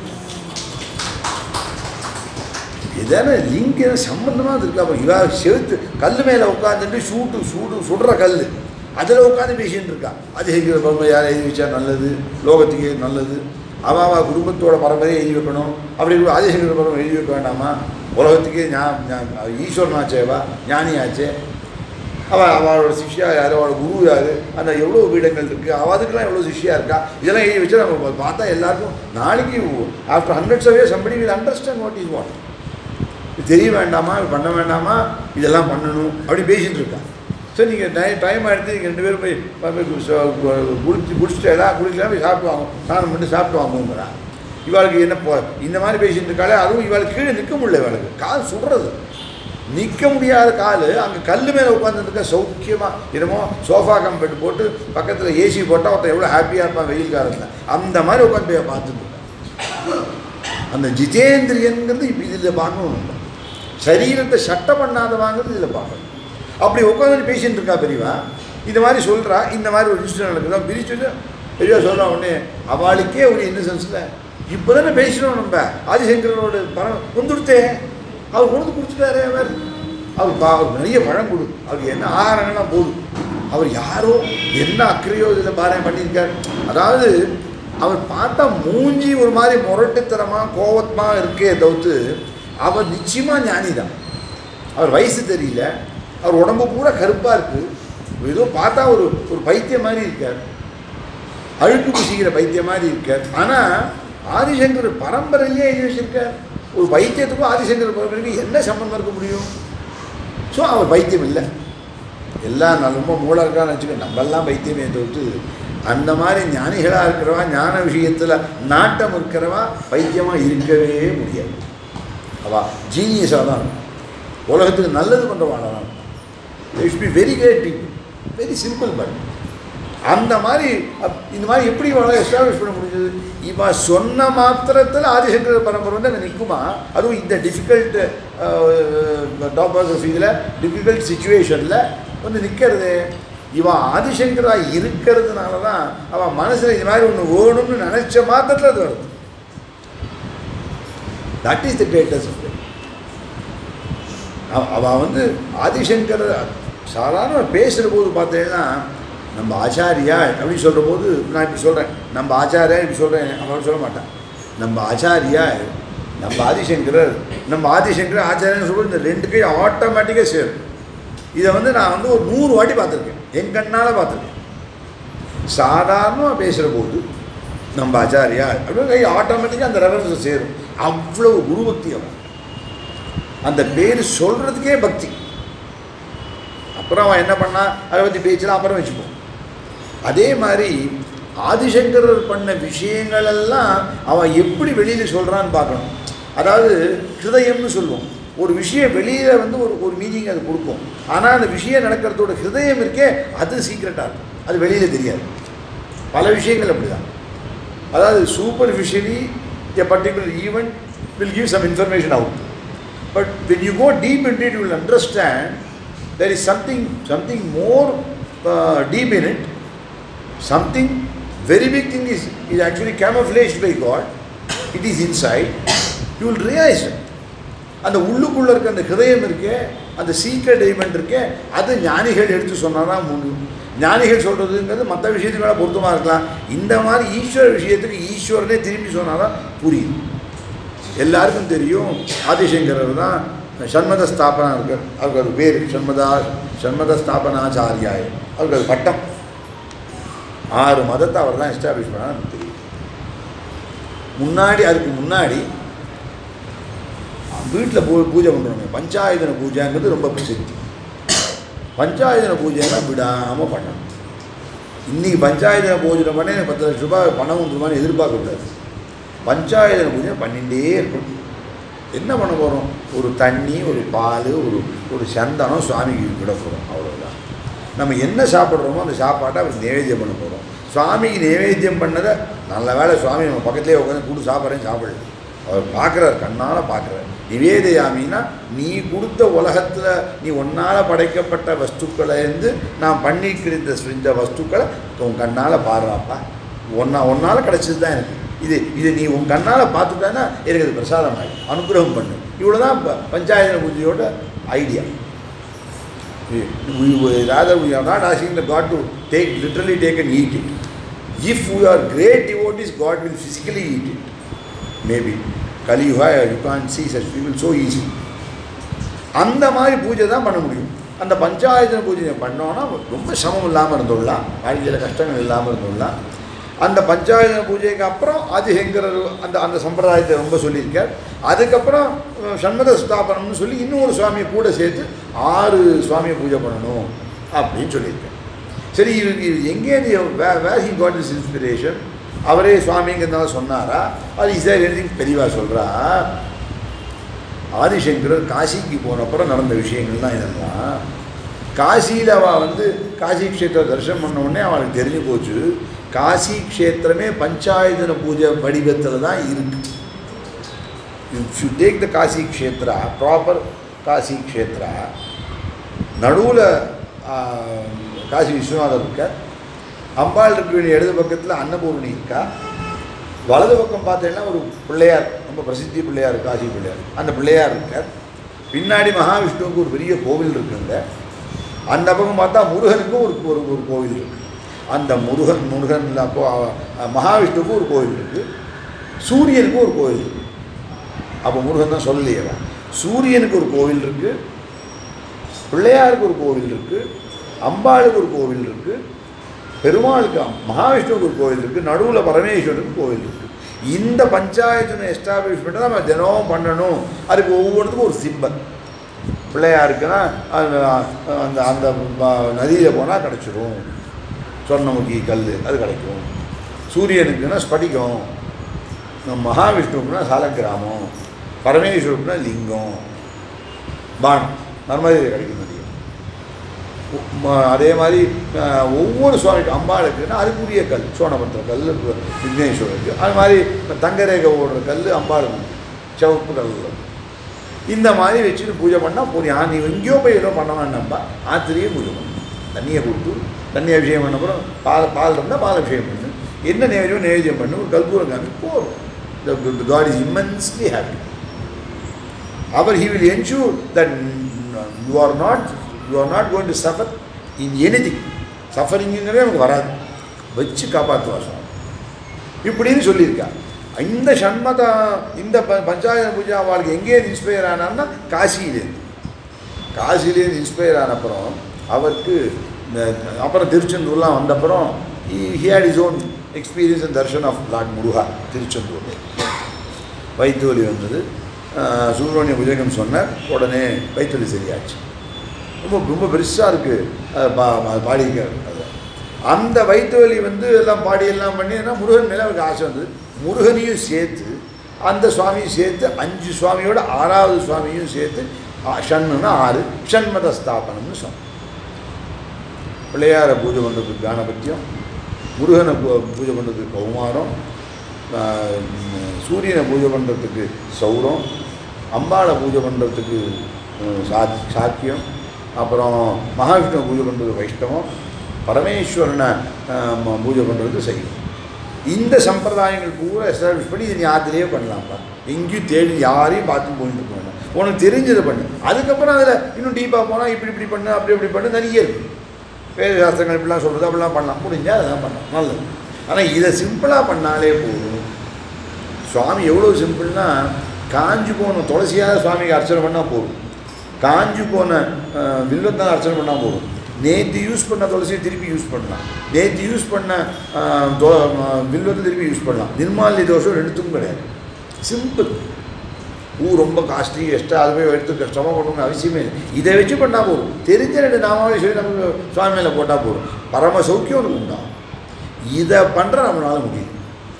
எதான லிங்க் எதாவது சம்மந்தமாக இருக்கு அப்போ இவா செவுத்து கல் மேலே உட்காந்துட்டு சூட்டு சூடு சுடுற கல் அதில் உட்காந்து பேசிகிட்டு இருக்கான் அது எங்கிற பரம்பரை யார் எழுதி வச்சா நல்லது லோகத்துக்கு நல்லது அவன் அவன் குடும்பத்தோட பரம்பரையை எழுதி வைக்கணும் அப்படி ஆதிசங்கர பரம்பரை எழுதி வைக்க வேண்டாமா உலகத்துக்கே ஞா ஞா- ஈஸ்வரனாச்சேவா ஞானியாச்சே அவள் அவளோட சிஷ்யா யார் அவளோட குரு யார் அந்த எவ்வளோ பீடங்கள் இருக்குது அவளுக்கெல்லாம் எவ்வளோ சிஷ்யா இருக்கா இதெல்லாம் எழுதி வச்சு நம்ம பார்த்தா எல்லாருக்கும் நாளைக்கு after hundreds of years somebody will understand what is what இது தெரிய வேண்டாமா இது பண்ண வேண்டாமா இதெல்லாம் பண்ணணும் அப்படி பேசிட்டு இருக்கா சரி நீங்கள் டை டைம் எடுத்து நீங்கள் ரெண்டு பேரும் போய் போய் ச- கு- குடிச்சு குடிச்சிட்டு எல்லாம் குடிக்கலாம் போய் சாப்பிட்டு வாங்க ஸ்நானம் பண்ணி சாப்பிட்டு வாங்குங்கிறா இவாளுக்கு என்ன போ இந்த மாதிரி பேசிட்டு இருக்காளே அதுவும் இவாளுக்கு கீழே நிற்க முடியல இவளுக்கு கால் சுடுறது நிற்க முடியாத கால் அங்கே கல் மேலே உட்காந்துருக்க சௌக்கியமாக என்னமோ சோஃபா கம்பெட் போட்டு பக்கத்தில் ஏசி போட்டால் ஒருத்தன் எவ்வளோ ஹாப்பியாக இருப்பான் வெயில் காலத்தில் அந்த மாதிரி உட்காந்து போய் பார்த்துட்டு இருக்கான். அந்த ஜிதேந்திரியன்கிறது இப்போ இதில் பார்க்கணும் நம்ம சரீரத்தை சட்டை பண்ணாதவாங்கிறது இதில் பார்க்கணும் அப்படி உட்காந்து பேசிட்டு இருக்கா பெரியவா இந்த மாதிரி சொல்கிறா இந்த மாதிரி ஒரு இன்சிடென்ட் நடக்குதா பிரிச்சுட்டு பெரியவா சொல்கிறா உடனே அவளுக்கே ஒரு இன்னசென்ஸில் இப்போ தானே பேசணும் நம்ம ஆதிசங்கரோட பணம் வந்துடுத்தே அவர் கொண்டு கொடுத்துட்டாரே அவர் அவர் பா அவர் நிறைய பழம் கொடு அவருக்கு என்ன ஆகாரங்கள்லாம் போதும் அவர் யாரோ என்ன அக்கறையோ இதில் பாரம் பண்ணியிருக்கார் அதாவது அவர் பார்த்தா மூஞ்சி ஒரு மாதிரி முரட்டுத்தனமாக கோவத்தமாக இருக்கே தவிர்த்து அவர் நிச்சயமாக ஞானி தான் அவர் வயசு தெரியல அவர் உடம்பு பூரா கருப்பாக இருக்குது ஏதோ பார்த்தா ஒரு ஒரு பைத்தியம் மாதிரி இருக்கார் அழுக்கு பூசிக்கிற பைத்தியம் மாதிரி இருக்கார் ஆனால் ஆதிசங்கர் பரம்பரையிலே எழுதி வச்சிருக்கார் ஒரு பைத்தியத்துக்கும் ஆதிசங்கர் பரம்பரைக்கும் என்ன சம்பந்தம் இருக்க முடியும் ஸோ அவர் பைத்தியம் இல்லை எல்லாம் நான் ரொம்ப மூளை இருக்கான்னு வச்சுக்க நம்மெல்லாம் பைத்தியமே தவிர்த்து அந்த மாதிரி ஞானிகளாக இருக்கிறவா ஞான விஷயத்தில் நாட்டம் இருக்கிறவா பைத்தியமாக இருக்கவே முடியாது அவா ஜீனியஸாக தான் இருக்கும். உலகத்துக்கு நல்லது பண்ணுறவாளாக தான் it's be very great people very simple but அந்த மாதிரி அப்- இந்த மாதிரி எப்படி இவளால் எஸ்டாப்ளிஷ் பண்ண முடிஞ்சது இவ சொன்ன மாத்திரத்தில் ஆதிசங்கர பரம்பரை வந்து அங்கே நிற்குமா அதுவும் இந்த டிஃபிகல்ட் டாபாகிரஃபியில் டிஃபிகல்ட் சுச்சுவேஷனில் வந்து நிற்கிறது இவன் ஆதிசங்கரா இருக்கிறதுனால தான் அவன் மனசில் இது மாதிரி ஒன்று வேணும்னு நினச்ச மாத்திரத்தில் அது வருது தட் இஸ் த கிரேட்டஸ்ட் அவன் வந்து ஆதிசங்கர் சாதாரண பேசுகிற போது பார்த்தீங்கன்னா நம்ம ஆச்சாரியா அப்படின்னு சொல்கிற போது நான் இப்படி சொல்கிறேன் நம்ம ஆச்சாரியா இப்படி சொல்கிறேன் அவன் சொல்ல மாட்டான் நம்ம ஆச்சாரியா நம்ம ஆதிசங்கரர் நம்ம ஆதிசங்கர் ஆச்சாரியன்னு சொல்லும்போது இந்த ரெண்டு கை ஆட்டோமேட்டிக்காக சேரும் இதை வந்து நான் வந்து ஒரு நூறு வாட்டி பார்த்துருக்கேன் என் கண்ணால் பார்த்துருக்கேன் சாதாரணமாக பேசுகிற போது நம்ம ஆச்சாரியா அப்படின்னு கை ஆட்டோமேட்டிக்காக அந்த ரெஃபரன்ஸ் சேரும் அவ்வளவு குரு பக்தி அவன் அந்த பேர் சொல்கிறதுக்கே பக்தி அப்புறம் அவன் என்ன பண்ணா அதை பற்றி பேச்சலாம் அப்புறம் வச்சுப்போம் அதே மாதிரி ஆதிசங்கரர் பண்ண விஷயங்கள் எல்லாம் அவன் எப்படி வெளியில் சொல்கிறான்னு பார்க்கணும் அதாவது ஹிருதயம்னு சொல்லுவோம் ஒரு விஷயம் வெளியில் வந்து ஒரு ஒரு மீனிங் அது கொடுக்கும் ஆனால் அந்த விஷயம் நடக்கிறதோட ஹிருதயம் இருக்கே அது சீக்ரெட்டாக இருக்கும் அது வெளியில் தெரியாது பல விஷயங்கள் அப்படி தான் அதாவது superficially a particular event will give some information out But when you go deep into it, you will understand there is something, something more uh, deep in it. Something very big thing is, is actually camouflaged by God. It is inside. You will realize it. அந்த உள்ளுக்குள்ள இருக்க அந்த ஹிருதயம் இருக்கே அந்த secret element இருக்கே அது ஞானிகள் எடுத்து சொன்னால் தான் முடியும் ஞானிகள் சொல்கிறதுங்கிறது மற்ற விஷயத்துக்கு மேலே பொருத்தமாக இருக்கலாம் இந்த மாதிரி ஈஸ்வர விஷயத்துக்கு ஈஸ்வரனே திரும்பி சொன்னால் தான் புரியும் எல்லாருக்கும் தெரியும் ஆதிசங்கரர் தான் சண்மத ஸ்தாபனா இருக்கார் அவருக்கு அது பேர் சண்மதா சண்மத ஸ்தாபனாச்சாரியாய அவருக்கு அது பட்டம் ஆறு மதத்தை அவர் தான் எஸ்டாப்ளிஷ் பண்ணான்னு தெரியும் முன்னாடி அதுக்கு முன்னாடி வீட்டில் பூ பூஜை பண்ணுறோங்க பஞ்சாயுதன பூஜைங்கிறது ரொம்ப பிரசித்தி பஞ்சாயுதன பூஜைன்னா விடாமல் பண்ணணும் இன்றைக்கி பஞ்சாயுதன பூஜை பண்ணி எனக்கு பத்து லட்ச ரூபாய் பணம் வந்துருமான்னு எதிர்பார்க்கக்கூடாது பஞ்சாயுதன பூஜை பண்ணிகிட்டே இருக்கணும் என்ன பண்ண போகிறோம் ஒரு தண்ணி ஒரு பால் ஒரு ஒரு சந்தனம் சுவாமிக்கு விட போகிறோம் அவ்வளோதான் நம்ம என்ன சாப்பிட்றோமோ அந்த சாப்பாட்டை அவருக்கு நைவேத்தியம் பண்ண போகிறோம் சுவாமிக்கு நைவேத்தியம் பண்ணதை நல்ல வேளை சுவாமி நம்ம பக்கத்துலேயே உட்காந்து கூட சாப்பிட்றேன்னு சாப்பிடல அவர் பார்க்குறார் கண்ணால் பார்க்குறார் நிவேதயாமின்னா நீ கொடுத்த உலகத்தில் நீ ஒன்னால் படைக்கப்பட்ட வஸ்துக்களைருந்து நான் பண்ணிக்கிற இந்த இந்த வஸ்துக்களை உன் கண்ணால் பாடுறாப்பா ஒன்னா ஒன்னால் கிடச்சது தான் எனக்கு இது இது நீ உன் கண்ணால் பார்த்துட்டான்னா எனக்கு அது பிரசாதம் ஆகி அனுகிரகம் பண்ணு இவ்வளோ தான் பஞ்சாயத்து பூஜையோட idea we, we, rather we are not asking the God to take literally take and eat it. If we are great devotees, God will physically eat it. Maybe. Kali Yuga, you can't see such people so easy. அந்த மாதிரி பூஜை தான் பண்ண முடியும் அந்த பஞ்சாயத்து பூஜை பண்ணோன்னா ரொம்ப சிரமம் இல்லாமல் இருந்துடலாம் வாழ்க்கையில் கஷ்டங்கள் இல்லாமல் இருந்துடலாம் அந்த பஞ்சாயத்து பூஜைக்கு அப்புறம் ஆதிசங்கரர் அந்த அந்த சம்பிரதாயத்தை ரொம்ப சொல்லியிருக்கார் அதுக்கப்புறம் அஹ், சண்மத ஸ்தாபனம்னு சொல்லி இன்னொரு சுவாமியை கூட சேர்த்து ஆறு சுவாமியை பூஜை பண்ணணும் அப்படின்னு சொல்லியிருக்கார் சரி இவர் இவர் எங்கேருந்து வே where he got is inspiration அவரே சுவாமிங்கிறதுனால சொன்னாரா அது இசார் எழுதி பெரியவா சொல்கிறா ஆதிசங்கரர் காசிக்கு போனப்புறம் நடந்த விஷயங்கள் தான் இதெல்லாம் காசியில் அவள் வந்து காசி க்ஷேத்திர தரிசனம் பண்ண உடனே அவளுக்கு தெரிஞ்சு போச்சு காசி க்ஷேத்திரமே பஞ்சாயத்தன பூஜை வடிவத்தில் தான் இருக்கு if you take the Kashi kshetra proper Kashi kshetra நடுவில் காசி விஸ்வநாதர் இருக்கார் அம்பாள் இருக்க வேண்டிய இடது பக்கத்தில் அன்னபூர்ணி இருக்கா வலது பக்கம் பார்த்தீங்கன்னா ஒரு பிள்ளையார் ரொம்ப பிரசித்தி பிள்ளையார் காசி பிள்ளையார் அந்த பிள்ளையார் இருக்கார் பின்னாடி மகாவிஷ்ணுவுக்கு ஒரு பெரிய கோவில் இருக்குங்க அந்த பக்கம் பார்த்தா முருகனுக்கும் ஒரு ஒரு ஒரு கோவில் இருக்கு அந்த முருகன் முருகன் அப்போ அஹ், மகாவிஷ்ணுவுக்கும் ஒரு கோவில் இருக்கு சூரியனுக்கும் ஒரு கோவில் இருக்கு அப்போ முருகன் தான் சொல்லலையே அவன். சூரியனுக்கு ஒரு கோவில் இருக்கு பிள்ளையாருக்கு ஒரு கோவில் இருக்கு அம்பாளுக்கு ஒரு கோவில் இருக்கு பெருமாளுக்கு மகாவிஷ்ணுவுக்கு ஒரு கோவில் இருக்குது நடுவில் பரமேஸ்வரனுக்கு கோவில் இருக்குது இந்த பஞ்சாயத்து எஸ்டாப்ளிஷ்மெண்ட்டை நம்ம தினமும் பண்ணணும் அதுக்கு ஒவ்வொன்றுத்துக்கும் ஒரு சிம்பல் பிள்ளையாருக்குன்னா அந்த அந்த அந்த நதியில் போனால் கிடச்சிரும் சொர்ணமுகி கல் அது கிடைக்கும் சூரியனுக்குன்னா ஸ்படிகம் நம்ம மகாவிஷ்ணுவுக்குன்னா சாலக்கிராமம் பரமேஸ்வருக்குன்னா லிங்கம் பானம் நர்மதியில் கிடைக்கும் நதி ம- அதே மாதிரி அஹ், ஒவ்வொரு சுவாமிக்கு அம்பாளுக்குன்னா அதுக்குரிய கல் சோனபத்திர கல் விக்னேஸ்வரருக்கு அது மாதிரி தங்கரேகை ஓடுற கல் அம்பாளுக்கு சிவப்பு கல் இந்த மாதிரி வச்சுட்டு பூஜை பண்ணால் போதும் நீ எங்கேயோ போய் ஏதோ பண்ண வேண்டாம்பா ஆத்திரியே பூஜை பண்ணு தண்ணியை கொடுத்து தண்ணி அபிஷேகம் பண்ண அப்புறம் பால் பால் இருந்தால் பால் அபிஷேகம் பண்ணு என்ன நைவேத்தியம் நைவேத்தியம் பண்ணு ஒரு கற்பூரம் காமி போதும் காட் இஸ் இம்மன்ஸ்லி ஹாப்பி அவர் he will ensure that you are not you are not going to suffer in anything சஃபரிங்கிறதே நமக்கு வராது வச்சு காப்பாற்றுவா சுவாமி இப்படின்னு சொல்லியிருக்கா இந்த சண்மத இந்த ப பஞ்சாயத்து பூஜை அவளுக்கு எங்கேருந்து இன்ஸ்பயர் ஆனான்னா காசியிலேருந்து காசியிலேருந்து இன்ஸ்பயர் ஆன அப்புறம் அவருக்கு இந்த- அப்புறம் திருச்செந்தூர்லாம் வந்த அப்புறம் he had is own experience and darshan of lord Muruga Tiruchendur வயிற்று வலி வந்தது ஆஹ் சுப்பிரமணிய புஜகம் சொன்னார் உடனே வயிற்று வலி சரியாச்சு ரொம்ப ரொம்ப பெருசாக இருக்குது பாடிக்க அது அந்த வயிற்று வலி வந்து எல்லாம் பாடி எல்லாம் பண்ணி ஏன்னா முருகன் மேலே அவருக்கு ஆசை வந்தது முருகனையும் சேர்த்து அந்த சுவாமியும் சேர்த்து அஞ்சு சுவாமியோட ஆறாவது சுவாமியும் சேர்த்து ஆ- ஷண்ணுன்னா ஆறு ஷண்மத ஸ்தாபனம்னு சொன்னோம் பிள்ளையாரை பூஜை பண்ணுறதுக்கு கானபத்தியம் முருகனை பூ- பூஜை பண்ணுறதுக்கு கௌமாரம் ஆஹ் சூரியனை பூஜை பண்ணுறதுக்கு சௌரம் அம்பாளை பூஜை பண்ணுறதுக்கு சா சாக்கியம் அப்புறம் மகாவிஷ்ணுவை பூஜை பண்ணுறது வைஷ்ணவம் பரமேஸ்வரனை ஆஹ் ம- பூஜை பண்ணுறது சைவம் இந்த சம்பிரதாயங்கள் பூரா எஸ்டாப்ளிஷ் பண்ணி இதை நீ ஆத்திலேயே பண்ணலாம்ப்பா எங்கேயும் தேடி யாரையும் பார்த்து போயிட்டு இருக்க வேண்டாம் உனக்கு தெரிஞ்சதை பண்ணு அதுக்கப்புறம் அதில் இன்னும் டீப்பாக போனால் இப்படி இப்படி பண்ணு அப்படி இப்படி பண்ணு நிறைய இருக்குது வேத சாஸ்திரங்கள் இப்படிலாம் சொல்கிறது அப்படிலாம் பண்ணலாம் முடிஞ்சால் அதெல்லாம் பண்ணலாம் நல்லது ஆனால் இதை சிம்பிளாக பண்ணாலே போதும் சுவாமி எவ்வளோ சிம்பிள்னா காஞ்சி போன துளசியாக சுவாமிக்கு அர்ச்சனை பண்ணால் போதும் காஞ்சி போன அஹ், வில்வத்தான் அர்ச்சனை பண்ணால் போதும் நேற்று யூஸ் பண்ண துளசியை திருப்பி யூஸ் பண்ணலாம் நேற்று யூஸ் பண்ண அஹ், தொ- அஹ், வில்வத்தை திருப்பி யூஸ் பண்ணலாம் நிர்மாலி தோஷம் ரெண்டுத்துக்கும் கிடையாது சிம்பிள் பூ ரொம்ப காஸ்ட்லி எக்ஸ்ட்ரா அது போய் எடுத்து கஷ்டமாக பண்ணணும்னு அவசியமே இல்லை இதை வச்சு பண்ணால் போதும் தெரிஞ்ச ரெண்டு நாமாவே சொல்லி நமக்கு சுவாமி மேலே போட்டால் போதும் பரம சௌக்கியம் உனக்கு உண்டாகும் இதை பண்ணுற நம்மளால முடியும்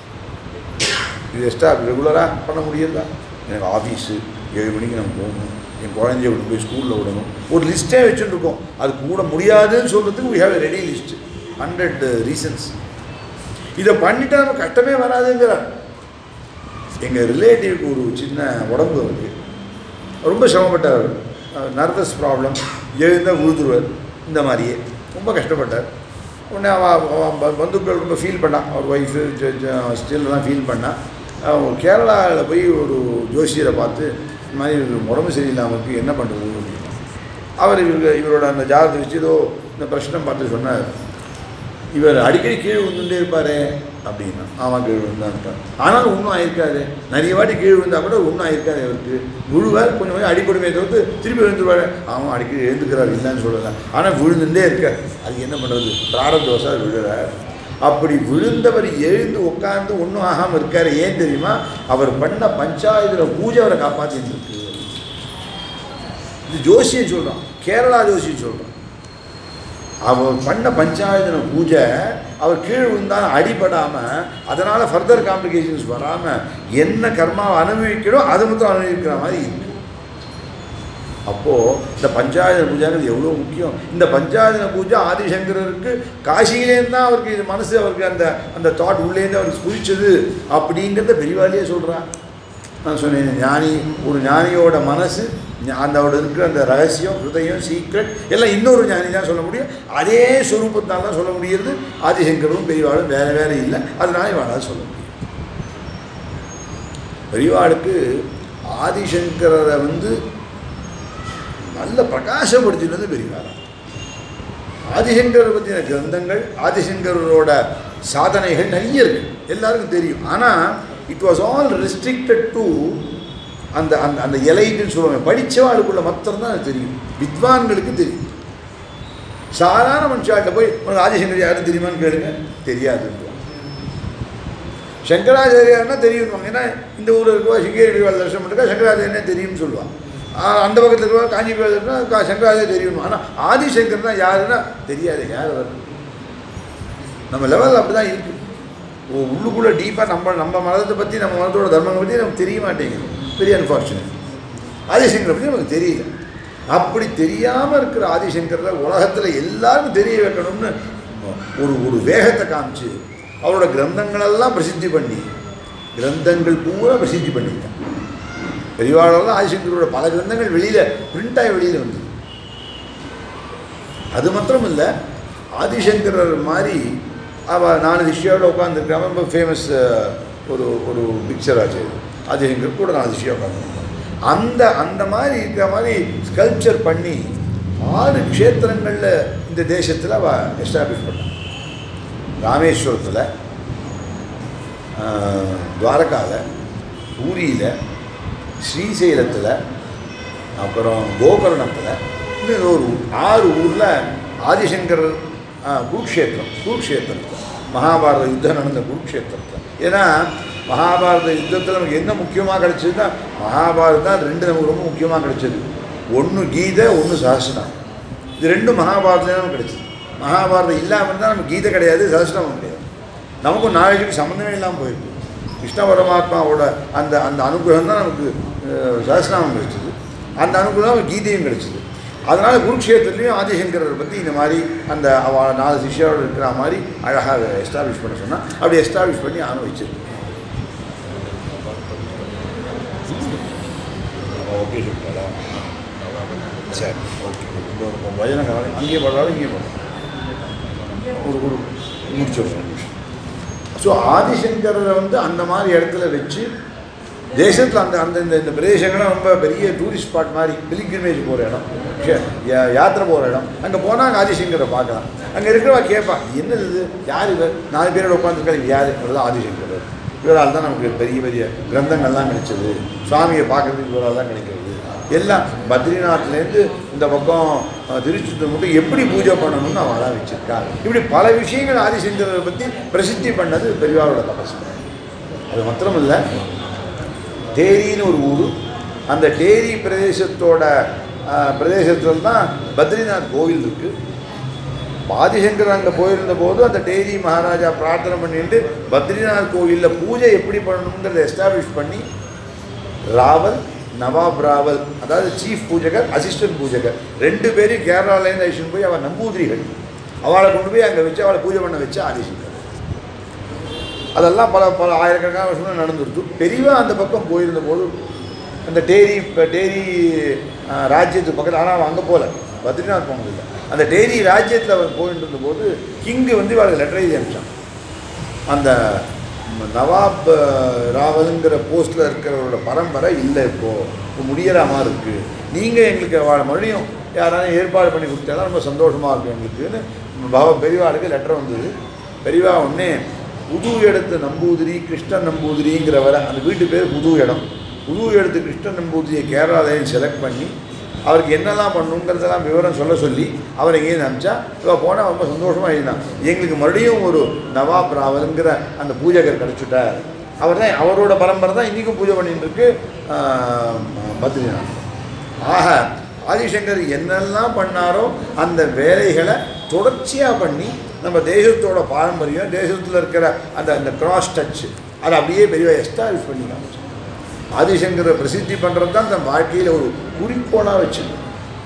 இது எக்ஸ்ட்ரா ரெகுலராக பண்ண முடியுதா எனக்கு ஆஃபீஸு ஏழு மணிக்கு நம்ம போகணும் என் குழந்தைய விட்டு போய் ஸ்கூலில் விடணும் ஒரு லிஸ்ட்டே வச்சுட்டுருக்கோம் அது கூட முடியாதுன்னு சொல்கிறதுக்கு we have a ready list hundred reasons இதை பண்ணிட்டா நம்ம கஷ்டமே வராதுங்கிறார் எங்கள் ரிலேட்டிவ்க்கு ஒரு சின்ன உடம்பு இருக்குது ரொம்ப சிரமப்பட்டார் நர்வஸ் ப்ராப்ளம் எழுந்தால் உழுதுருவார் இந்த மாதிரியே ரொம்ப கஷ்டப்பட்டார் உடனே அவ அவ ப- பந்துக்கள் ரொம்ப ஃபீல் பண்ணான் அவர் ஒய்ஃபு ஸ்டில்லாம் ஃபீல் பண்ணா அவன் கேரளாவில் போய் ஒரு ஜோசியரை பார்த்து இந்த மாதிரி இவருக்கு உடம்பு சரியில்லாமல் இருக்கு என்ன பண்ணுறது அப்படின்னு அவர் இவருக்கு இவரோட அந்த ஜாதகத்தை வச்சு ஏதோ இந்த பிரச்சனை பார்த்து சொன்னார் இவர் அடிக்கடி கீழே விழுந்துட்டே இருப்பார் அப்படின்னா ஆமாம் கீழ் விழுந்தான்ட்டான் ஆனாலும் ஒன்றும் ஆயிருக்காது நிறைய வாட்டி கீழ் விழுந்தா கூட ஒன்றும் ஆயிருக்காது அவருக்கு விழுவார் கொஞ்சம் கொஞ்சம் அடிப்படுமே தவிர்த்து திருப்பி விழுந்துருவார் அவன் அடிக்கடி எழுந்துக்கிறார் இல்லைன்னு சொல்லலை ஆனால் விழுந்துட்டே இருக்கார் அதுக்கு என்ன பண்ணுறது பிராரதோஷா விழுறார் அப்படி விழுந்தவர் எழுந்து உட்கார்ந்து ஒன்றும் ஆகாமல் இருக்கார் ஏன் தெரியுமா அவர் பண்ண பஞ்சாயத்தில் பூஜை அவரை காப்பாற்றிட்டு இருக்கு இது ஜோசியம் சொல்கிறான் கேரளா ஜோசியம் சொல்கிறான் அவர் பண்ண பஞ்சாயத்தன பூஜை அவர் கீழே விழுந்தாலும் அடிபடாமல் அதனால் ஃபர்தர் காம்ப்ளிகேஷன்ஸ் வராமல் என்ன கர்மாவை அனுபவிக்கணும் அதை மட்டும் அனுபவிக்கிற மாதிரி இருக்கு அப்போது இந்த பஞ்சாயத்தன பூஜைங்கிறது எவ்வளோ முக்கியம் இந்த பஞ்சாயத்தன பூஜை ஆதிசங்கரருக்கு காசியிலேருந்து தான் அவருக்கு இது மனசு அவருக்கு அந்த அந்த தாட் உள்ளேருந்து அவருக்கு புரிச்சது அப்படிங்கிறத பெரியவாளியே சொல்கிறான் நான் சொன்னேன் ஞானி ஒரு ஞானியோட மனசு ஞா- அதோட இருக்கிற அந்த ரகசியம் ஹிருதயம் சீக்ரெட் எல்லாம் இன்னொரு ஞானி தான் சொல்ல முடியும் அதே ஸ்வரூபத்தால் தான் சொல்ல முடியுது ஆதிசங்கரும் பெரியவாளும் வேறு வேறு இல்லை அதனால இவாளால் சொல்ல முடியும் பெரியவாளுக்கு ஆதிசங்கரரை வந்து நல்ல பிரகாசப்படுத்தினது பெரியவாளா ஆதிசங்கரை பற்றின கிரந்தங்கள் ஆதிசங்கரோட சாதனைகள் நிறைய இருக்கு எல்லாருக்கும் தெரியும் ஆனால் it was all restricted to அந்த அந்த அந்த எலைட்டுன்னு சொல்லுவாங்க படித்தவாளுக்குள்ள மாத்திரம்தான் அது தெரியும் வித்வான்களுக்கு தெரியும் சாதாரண மனுஷாட்ட போய் உனக்கு ஆதிசங்கர் யாரும் தெரியுமான்னு கேளுங்க தெரியாதுன்றாங்க சங்கராச்சாரியார்னா தெரியும்வாங்க ஏன்னா இந்த ஊரில் இருக்கவா சிங்கேரி பெரியவாள் தரிசனம் பண்ணிருக்கா சங்கராச்சாரியனே தெரியும்னு சொல்லுவான் ஆஹ் அந்த பக்கத்தில் இருக்கவா காஞ்சி பெரியவாள்னா சங்கராச்சாரிய தெரியும் ஆனால் ஆதிசங்கர்னா யாருன்னா தெரியாது யார் அவர் நம்ம லெவல் அப்படி தான் இருக்கு ஓ உள்ளுக்குள்ளே டீப்பாக நம்ம நம்ம மதத்தை பற்றி நம்ம மதத்தோட தர்மங்களை பற்றி நமக்கு தெரிய மாட்டேங்குது பெரிய அன்ஃபார்ச்சுனேட் ஆதிசங்கரை பற்றி நமக்கு தெரியல அப்படி தெரியாமல் இருக்கிற ஆதிசங்கரை உலகத்தில் எல்லாருக்கும் தெரிய வைக்கணும்னு ஒரு ஒரு வேகத்தை காமிச்சு அவரோட கிரந்தங்களெல்லாம் பிரசித்தி பண்ணி கிரந்தங்கள் பூரா பிரசித்தி பண்ணிட்டான் பெரியவாளெல்லாம் ஆதிசங்கரோட பல கிரந்தங்கள் வெளியில் பிரிண்டாகி வெளியில் வந்தது அது மாத்திரம் இல்லை ஆதிசங்கரர் மாதிரி அவ நாலு திஷ்யோட உட்காந்துருக்காம ரொம்ப ஃபேமஸ் ஒரு ஒரு பிக்சர் ஆச்சு ஆதிசங்கர் கூட நாலு திஷ்யா உட்காந்துருக்காங்க அந்த அந்த மாதிரி இருக்கிற மாதிரி ஸ்கல்ப்சர் பண்ணி ஆறு க்ஷேத்திரங்களில் இந்த தேசத்தில் அவ எஸ்டாப்ளிஷ் பண்ணான் ராமேஸ்வரத்தில் துவாரகாவில் பூரியில் ஸ்ரீசைலத்தில் அப்புறம் கோகர்ணத்தில் இன்னும் ஏதோ ஒரு ஊர். ஆறு ஊரில் ஆதிசங்கர் ஆ, குருக்ஷேத்திரம் குருக்ஷேத்திரத்தில் மகாபாரத யுத்தம் நடந்த குருக்ஷேத்திரத்தில் ஏன்னா மகாபாரத யுத்தத்தில் நமக்கு என்ன முக்கியமாக கிடைச்சதுன்னா மகாபாரதம் தான் ரெண்டு நமக்கு ரொம்ப முக்கியமாக கிடைச்சது ஒன்று கீதை ஒன்று சஹஸ்ரம் இது ரெண்டும் மகாபாரதத்தில் நமக்கு கிடைச்சது மகாபாரதம் இல்லாமல் இருந்தால் நமக்கு கீதை கிடையாது சஹஸ்ரமும் கிடையாது நமக்கும் நாலேஜுக்கு சம்மந்தமே இல்லாமல் போயிருக்கு கிருஷ்ண பரமாத்மாவோட அந்த அந்த அனுகிரகம் தான் நமக்கு அஹ், சஹஸ்ரநாமம் கிடைச்சது அந்த அனுகிரகம் நமக்கு கீதையும் கிடைச்சது அதனால் குருக்ஷேத்திரத்துலேயும் ஆதிசங்கரரை பற்றி இந்த மாதிரி அந்த அவ நாலு சிஷ்யரோடு இருக்கிற மாதிரி அழகாக எஸ்டாப்ளிஷ் பண்ண சொன்னால் அப்படி எஸ்டாப்ளிஷ் பண்ணி அனுபவிச்சிருக்கு ஓகே சொல்லிட்டாரா சரி ஓகே இந்த ஒரு பஜனை கவலை அங்கேயே போடுறாலும் இங்கேயே போடுறோம் ஒரு ஒரு முடிச்சு ஒரு நிமிஷம் ஸோ ஆதிசங்கரரை வந்து அந்த மாதிரி இடத்துல வச்சு தேசத்தில் அந்த அந்த இந்த இந்த பிரதேசங்கள்லாம் ரொம்ப பெரிய டூரிஸ்ட் ஸ்பாட் மாதிரி பிலிகிரிமேஜ் போகிற இடம் ஷே- யா- யாத்திரை போகிற இடம் அங்கே போனால் அங்கே ஆதிசங்கரை பார்க்கலாம் அங்கே இருக்கிறவா கேட்பா என்னது இது யார் இவர் நாலு பேரோட உட்காந்துருக்காரு இது யார் இவர் தான் ஆதிசங்கர் இவரால் தான் நமக்கு பெரிய பெரிய கிரந்தங்கள்லாம் கிடைச்சது சுவாமியை பார்க்கறதுக்கு இவரால் தான் கிடைக்கிறது எல்லாம் பத்ரிநாத்லேருந்து இந்த பக்கம் அஹ், திருச்செந்தூர் மட்டும் எப்படி பூஜை பண்ணணும்னு அவளாக வச்சிருக்கா இப்படி பல விஷயங்கள் ஆதிசங்கரை பற்றி பிரசித்தி பண்ணது பெரியவாரோட தபசு அது மாத்திரம் இல்லை டேரின்னு ஒரு ஊர் அந்த டேரி பிரதேசத்தோட பிரதேசத்தில் தான் பத்ரிநாத் கோவில் இருக்குது ஆதிசங்கர் அங்கே போயிருந்த போது அந்த டேரி மகாராஜா பிரார்த்தனை பண்ணிட்டு பத்ரிநாத் கோவிலில் பூஜை எப்படி பண்ணணுங்கிறத எஸ்டாப்ளிஷ் பண்ணி ராவல் நவாப் ராவல் அதாவது சீஃப் பூஜகர் அசிஸ்டன்ட் பூஜகர் ரெண்டு பேரும் கேரளாலேருந்து அழிச்சுட்டு போய் அவள் நம்பூதிரிகள் அவளை கொண்டு போய் அங்கே வச்சு அவளை பூஜை பண்ண வச்சு ஆதிசங்கர் அதெல்லாம் பல பல ஆயிரக்கணக்கான வருஷம் நடந்துருச்சு பெரியவா அந்த பக்கம் போயிருந்த போது அந்த டேரி இப்போ டேரி அஹ், ராஜ்யத்துக்கு பக்கத்தில் ஆனால் அவன் அங்கே போகல பத்ரிநாத் போனதில்லை அந்த டேரி ராஜ்யத்தில் அவன் போயிட்டு இருந்தபோது கிங்கு வந்து இவளுக்கு லெட்டர் எழுதி அனுப்பிச்சான் அந்த ம- நவாப் அஹ், ராவலுங்கிற போஸ்ட்டில் இருக்கிறவரோட பரம்பரை இல்லை இப்போது இப்போ முடியற மாதிரி இருக்குது நீங்கள் எங்களுக்கு அவளை மறுபடியும் யாராலும் ஏற்பாடு பண்ணி கொடுத்தா ரொம்ப சந்தோஷமாக இருக்கும் எங்களுக்குன்னு பவ பெரியவாளுக்கு லெட்டர் வந்தது பெரியவா உடனே புது இடத்து நம்பூதிரி கிருஷ்ணன் நம்பூதிரிங்கிறவரை அந்த வீட்டு பேர் புது இடம் புது இடத்து கிருஷ்ணன் நம்பூதிரியை கேரளாலையும் செலக்ட் பண்ணி அவருக்கு என்னெல்லாம் பண்ணுங்கிறதெல்லாம் விவரம் சொல்ல சொல்லி அவரை எங்கேயும் அனுப்பிச்சா இவ போனால் ரொம்ப சந்தோஷமாக எழுதினான் எங்களுக்கு மறுபடியும் ஒரு நவாப் ராவலுங்கிற அந்த பூஜகர் கிடச்சிட்டார் அவர் தான் அவரோட பரம்பரை தான் இன்றைக்கும் பூஜை பண்ணிட்டு இருக்கு ஆஹ், பத்ரிநாத் ஆக ஆதிசங்கர் என்னெல்லாம் பண்ணாரோ அந்த வேலைகளை தொடர்ச்சியாக பண்ணி நம்ம தேசத்தோட பாரம்பரியம் தேசத்தில் இருக்கிற அந்த அந்த கிராஸ் டச் அதை அப்படியே பெரிய எஸ்டாப்ளிஷ் பண்ணி காமிச்சார் ஆதிசங்கரை பிரசித்தி பண்ணுறது தான் தன் வாழ்க்கையில் ஒரு குறிக்கோளாக வச்சுருந்தோம்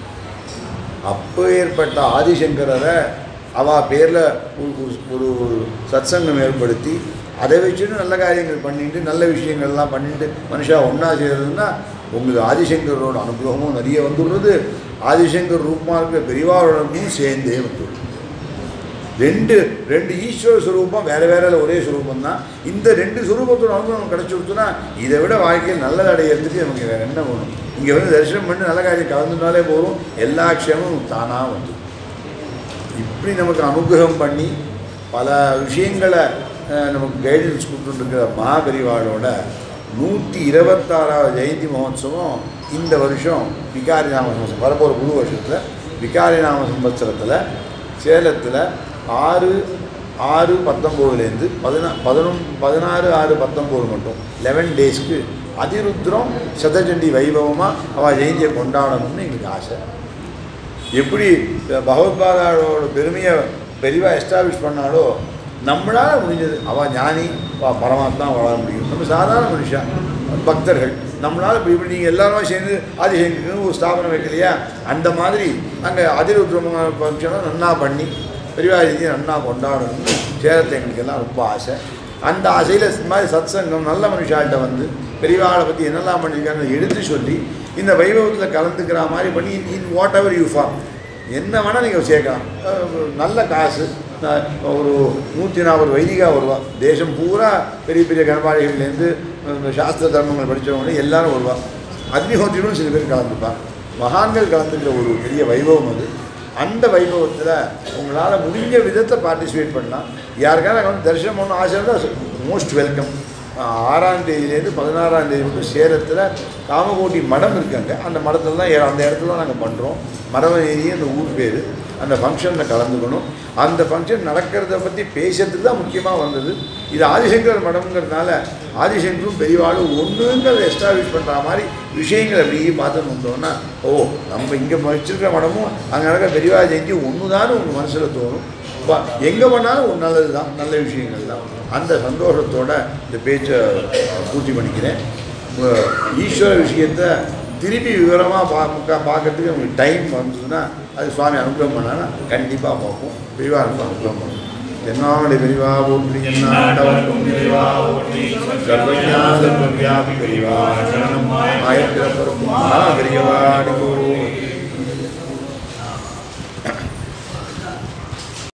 அப்போ ஏற்பட்ட ஆதிசங்கரரை அவ பேரில் ஒரு ஒரு- ஒரு ஒரு சத்சங்கம் ஏற்படுத்தி அதை வச்சுட்டு நல்ல காரியங்கள் பண்ணிட்டு நல்ல விஷயங்கள்லாம் பண்ணிட்டு மனுஷா ஒன்றா செய்கிறதுன்னா உங்களுக்கு ஆதிசங்கரோட அனுகிரகமும் நிறைய வந்துடுறது ஆதிசங்கர் ரூபமாக இருக்கிற பெரியவாரோட அனுபவமும் சேர்ந்தே வந்துடுது ரெண்டு ரெண்டு ஈஸ்வர சுரூபம் வேற வேற ஒரே சுரூபம் தான் இந்த ரெண்டு சுரூபத்தோட அனுபவம் நமக்கு கிடைச்சி கொடுத்தோன்னா இதை விட வாழ்க்கையில் நல்லது அடையிறதுக்கு நமக்கு வேற என்ன வேணும் இங்கே வந்து தரிசனம் பண்ணி நல்ல காரியம் கலந்துனாலே போதும் எல்லா க்ஷேமும் தானாக வந்து இப்படி நமக்கு அனுகிரகம் பண்ணி பல விஷயங்களை அஹ், நமக்கு கைடன்ஸ் கொடுத்துருக்கிற மகாபரிவாளோட நூற்றி இருபத்தாறாவது ஜெயந்தி மகோத்சவம் இந்த வருஷம் விகாரி நாம சம்வத்சரம் வரப்போகிற புது வருஷத்தில் விகாரி நாம சம்பத்சரத்தில் சேலத்தில் ஆறு ஆறு பத்தொம்போதுலேருந்து பதினா பதினொன் பதினாறு ஆறு பத்தொம்போது மட்டும் லெவன் டேஸ்க்கு அதிருத்ரம் சதச்சண்டி வைபவமாக அவள் ஜெயந்தியை கொண்டாடணும்னு எங்களுக்கு ஆசை எப்படி பகவத்பாதாவோட பெருமையை பெரிவாக எஸ்டாப்ளிஷ் பண்ணாலோ நம்மளால் முடிஞ்சது அவள் ஞானி அவள் பரமாத்மா வளர முடியும் நம்ம சாதாரண மனுஷன் பக்தர்கள் நம்மளால் இப்போ இப்படி நீங்கள் எல்லாருமே சேர்ந்து ஆதிசங்கருக்கு ஒரு ஸ்தாபனம் வைக்கலையா அந்த மாதிரி அங்கே அதிருத்ரம ஃபங்க்ஷனும் நன்னா பண்ணி பெரியவா ஜெயந்தியை நன்னா கொண்டாடணும்னு சேலத்தில் எங்களுக்கு எல்லாம் ரொம்ப ஆசை அந்த ஆசையில் இந்த மாதிரி சத்சங்கம் நல்ல மனுஷாள்கிட்ட வந்து பெரியவாளை பற்றி என்னெல்லாம் பண்ணியிருக்காங்கன்னு எடுத்து சொல்லி இந்த வைபவத்தில் கலந்துக்கிற மாதிரி பண்ணி in whatever you form என்ன வேணால் நீங்கள் சேர்க்கலாம் அஹ் நல்ல காசு நான் ஒரு நூற்றி நாற்பது வைதிகா வருவா தேசம் பூரா பெரிய பெரிய கணபாடிகள்லேருந்து சாஸ்திர தர்மங்கள் படித்தவங்க எல்லாரும் வருவா அக்னிஹோத்திரிகளும் சில பேர் கலந்துப்பா மகான்கள் கலந்துக்கிற ஒரு பெரிய வைபவம் அது அந்த வைபவத்தில் உங்களால் முடிஞ்ச விதத்தில் பார்ட்டிசிபேட் பண்ணலாம் யாருக்காவது அங்கே வந்து தரிசனம் பண்ணணும் ஆசை இருந்தால் மோஸ்ட் வெல்கம் ஆறாம் தேதியிலேருந்து பதினாறாம் தேதி மட்டும் சேலத்தில் காமகோட்டி மடம் இருக்காங்க அந்த மடத்தில் தான் ஏ- அந்த இடத்துல தான் நாங்கள் பண்ணுறோம் மரவநேரி அந்த ஊர் பேர் அந்த ஃபங்க்ஷனில் கலந்துக்கணும் அந்த ஃபங்க்ஷன் நடக்கிறத பற்றி பேசுறதுக்கு தான் முக்கியமாக வந்தது இது ஆதிசங்கர் மடம்ங்கிறதுனால ஆதிசங்கரும் பெரியவாளும் ஒன்றுங்கிறத எஸ்டாப்ளிஷ் பண்ணுற மாதிரி விஷயங்களை அப்படியே பார்த்துன்னு வந்தோம்னா ஓ நம்ம இங்கே வச்சிருக்கிற மடமும் அங்கே நடக்கிற பெரியவா ஜெயந்தி ஒன்று தான் உங்கள் மனசில் தோணும் ப- எங்கே பண்ணாலும் ஒரு நல்லது தான் நல்ல விஷயங்கள் தான் அந்த சந்தோஷத்தோட இந்த பேச்சை பூர்த்தி பண்ணிக்கிறேன் உங்க ஈஸ்வர விஷயத்தை திருப்பி விவரமாக பார்க்க பார்க்கறதுக்கு உங்களுக்கு டைம் வந்ததுன்னா அது சுவாமி அனுகிரகம் பண்ணான்னா கண்டிப்பாக பார்ப்போம் பெரியவா ரொம்ப அனுகிரகம் பண்ணுவோம் தென்னாடு பெரியவா போற்றி என்னாண்டவர்க்கும் பெரியவா போற்றி சர்வஞா சர்வவியாபி பெரியவா சரணம் ஆயிரத்திறப்பருக்கும் பெரியவா அடிக்கோடி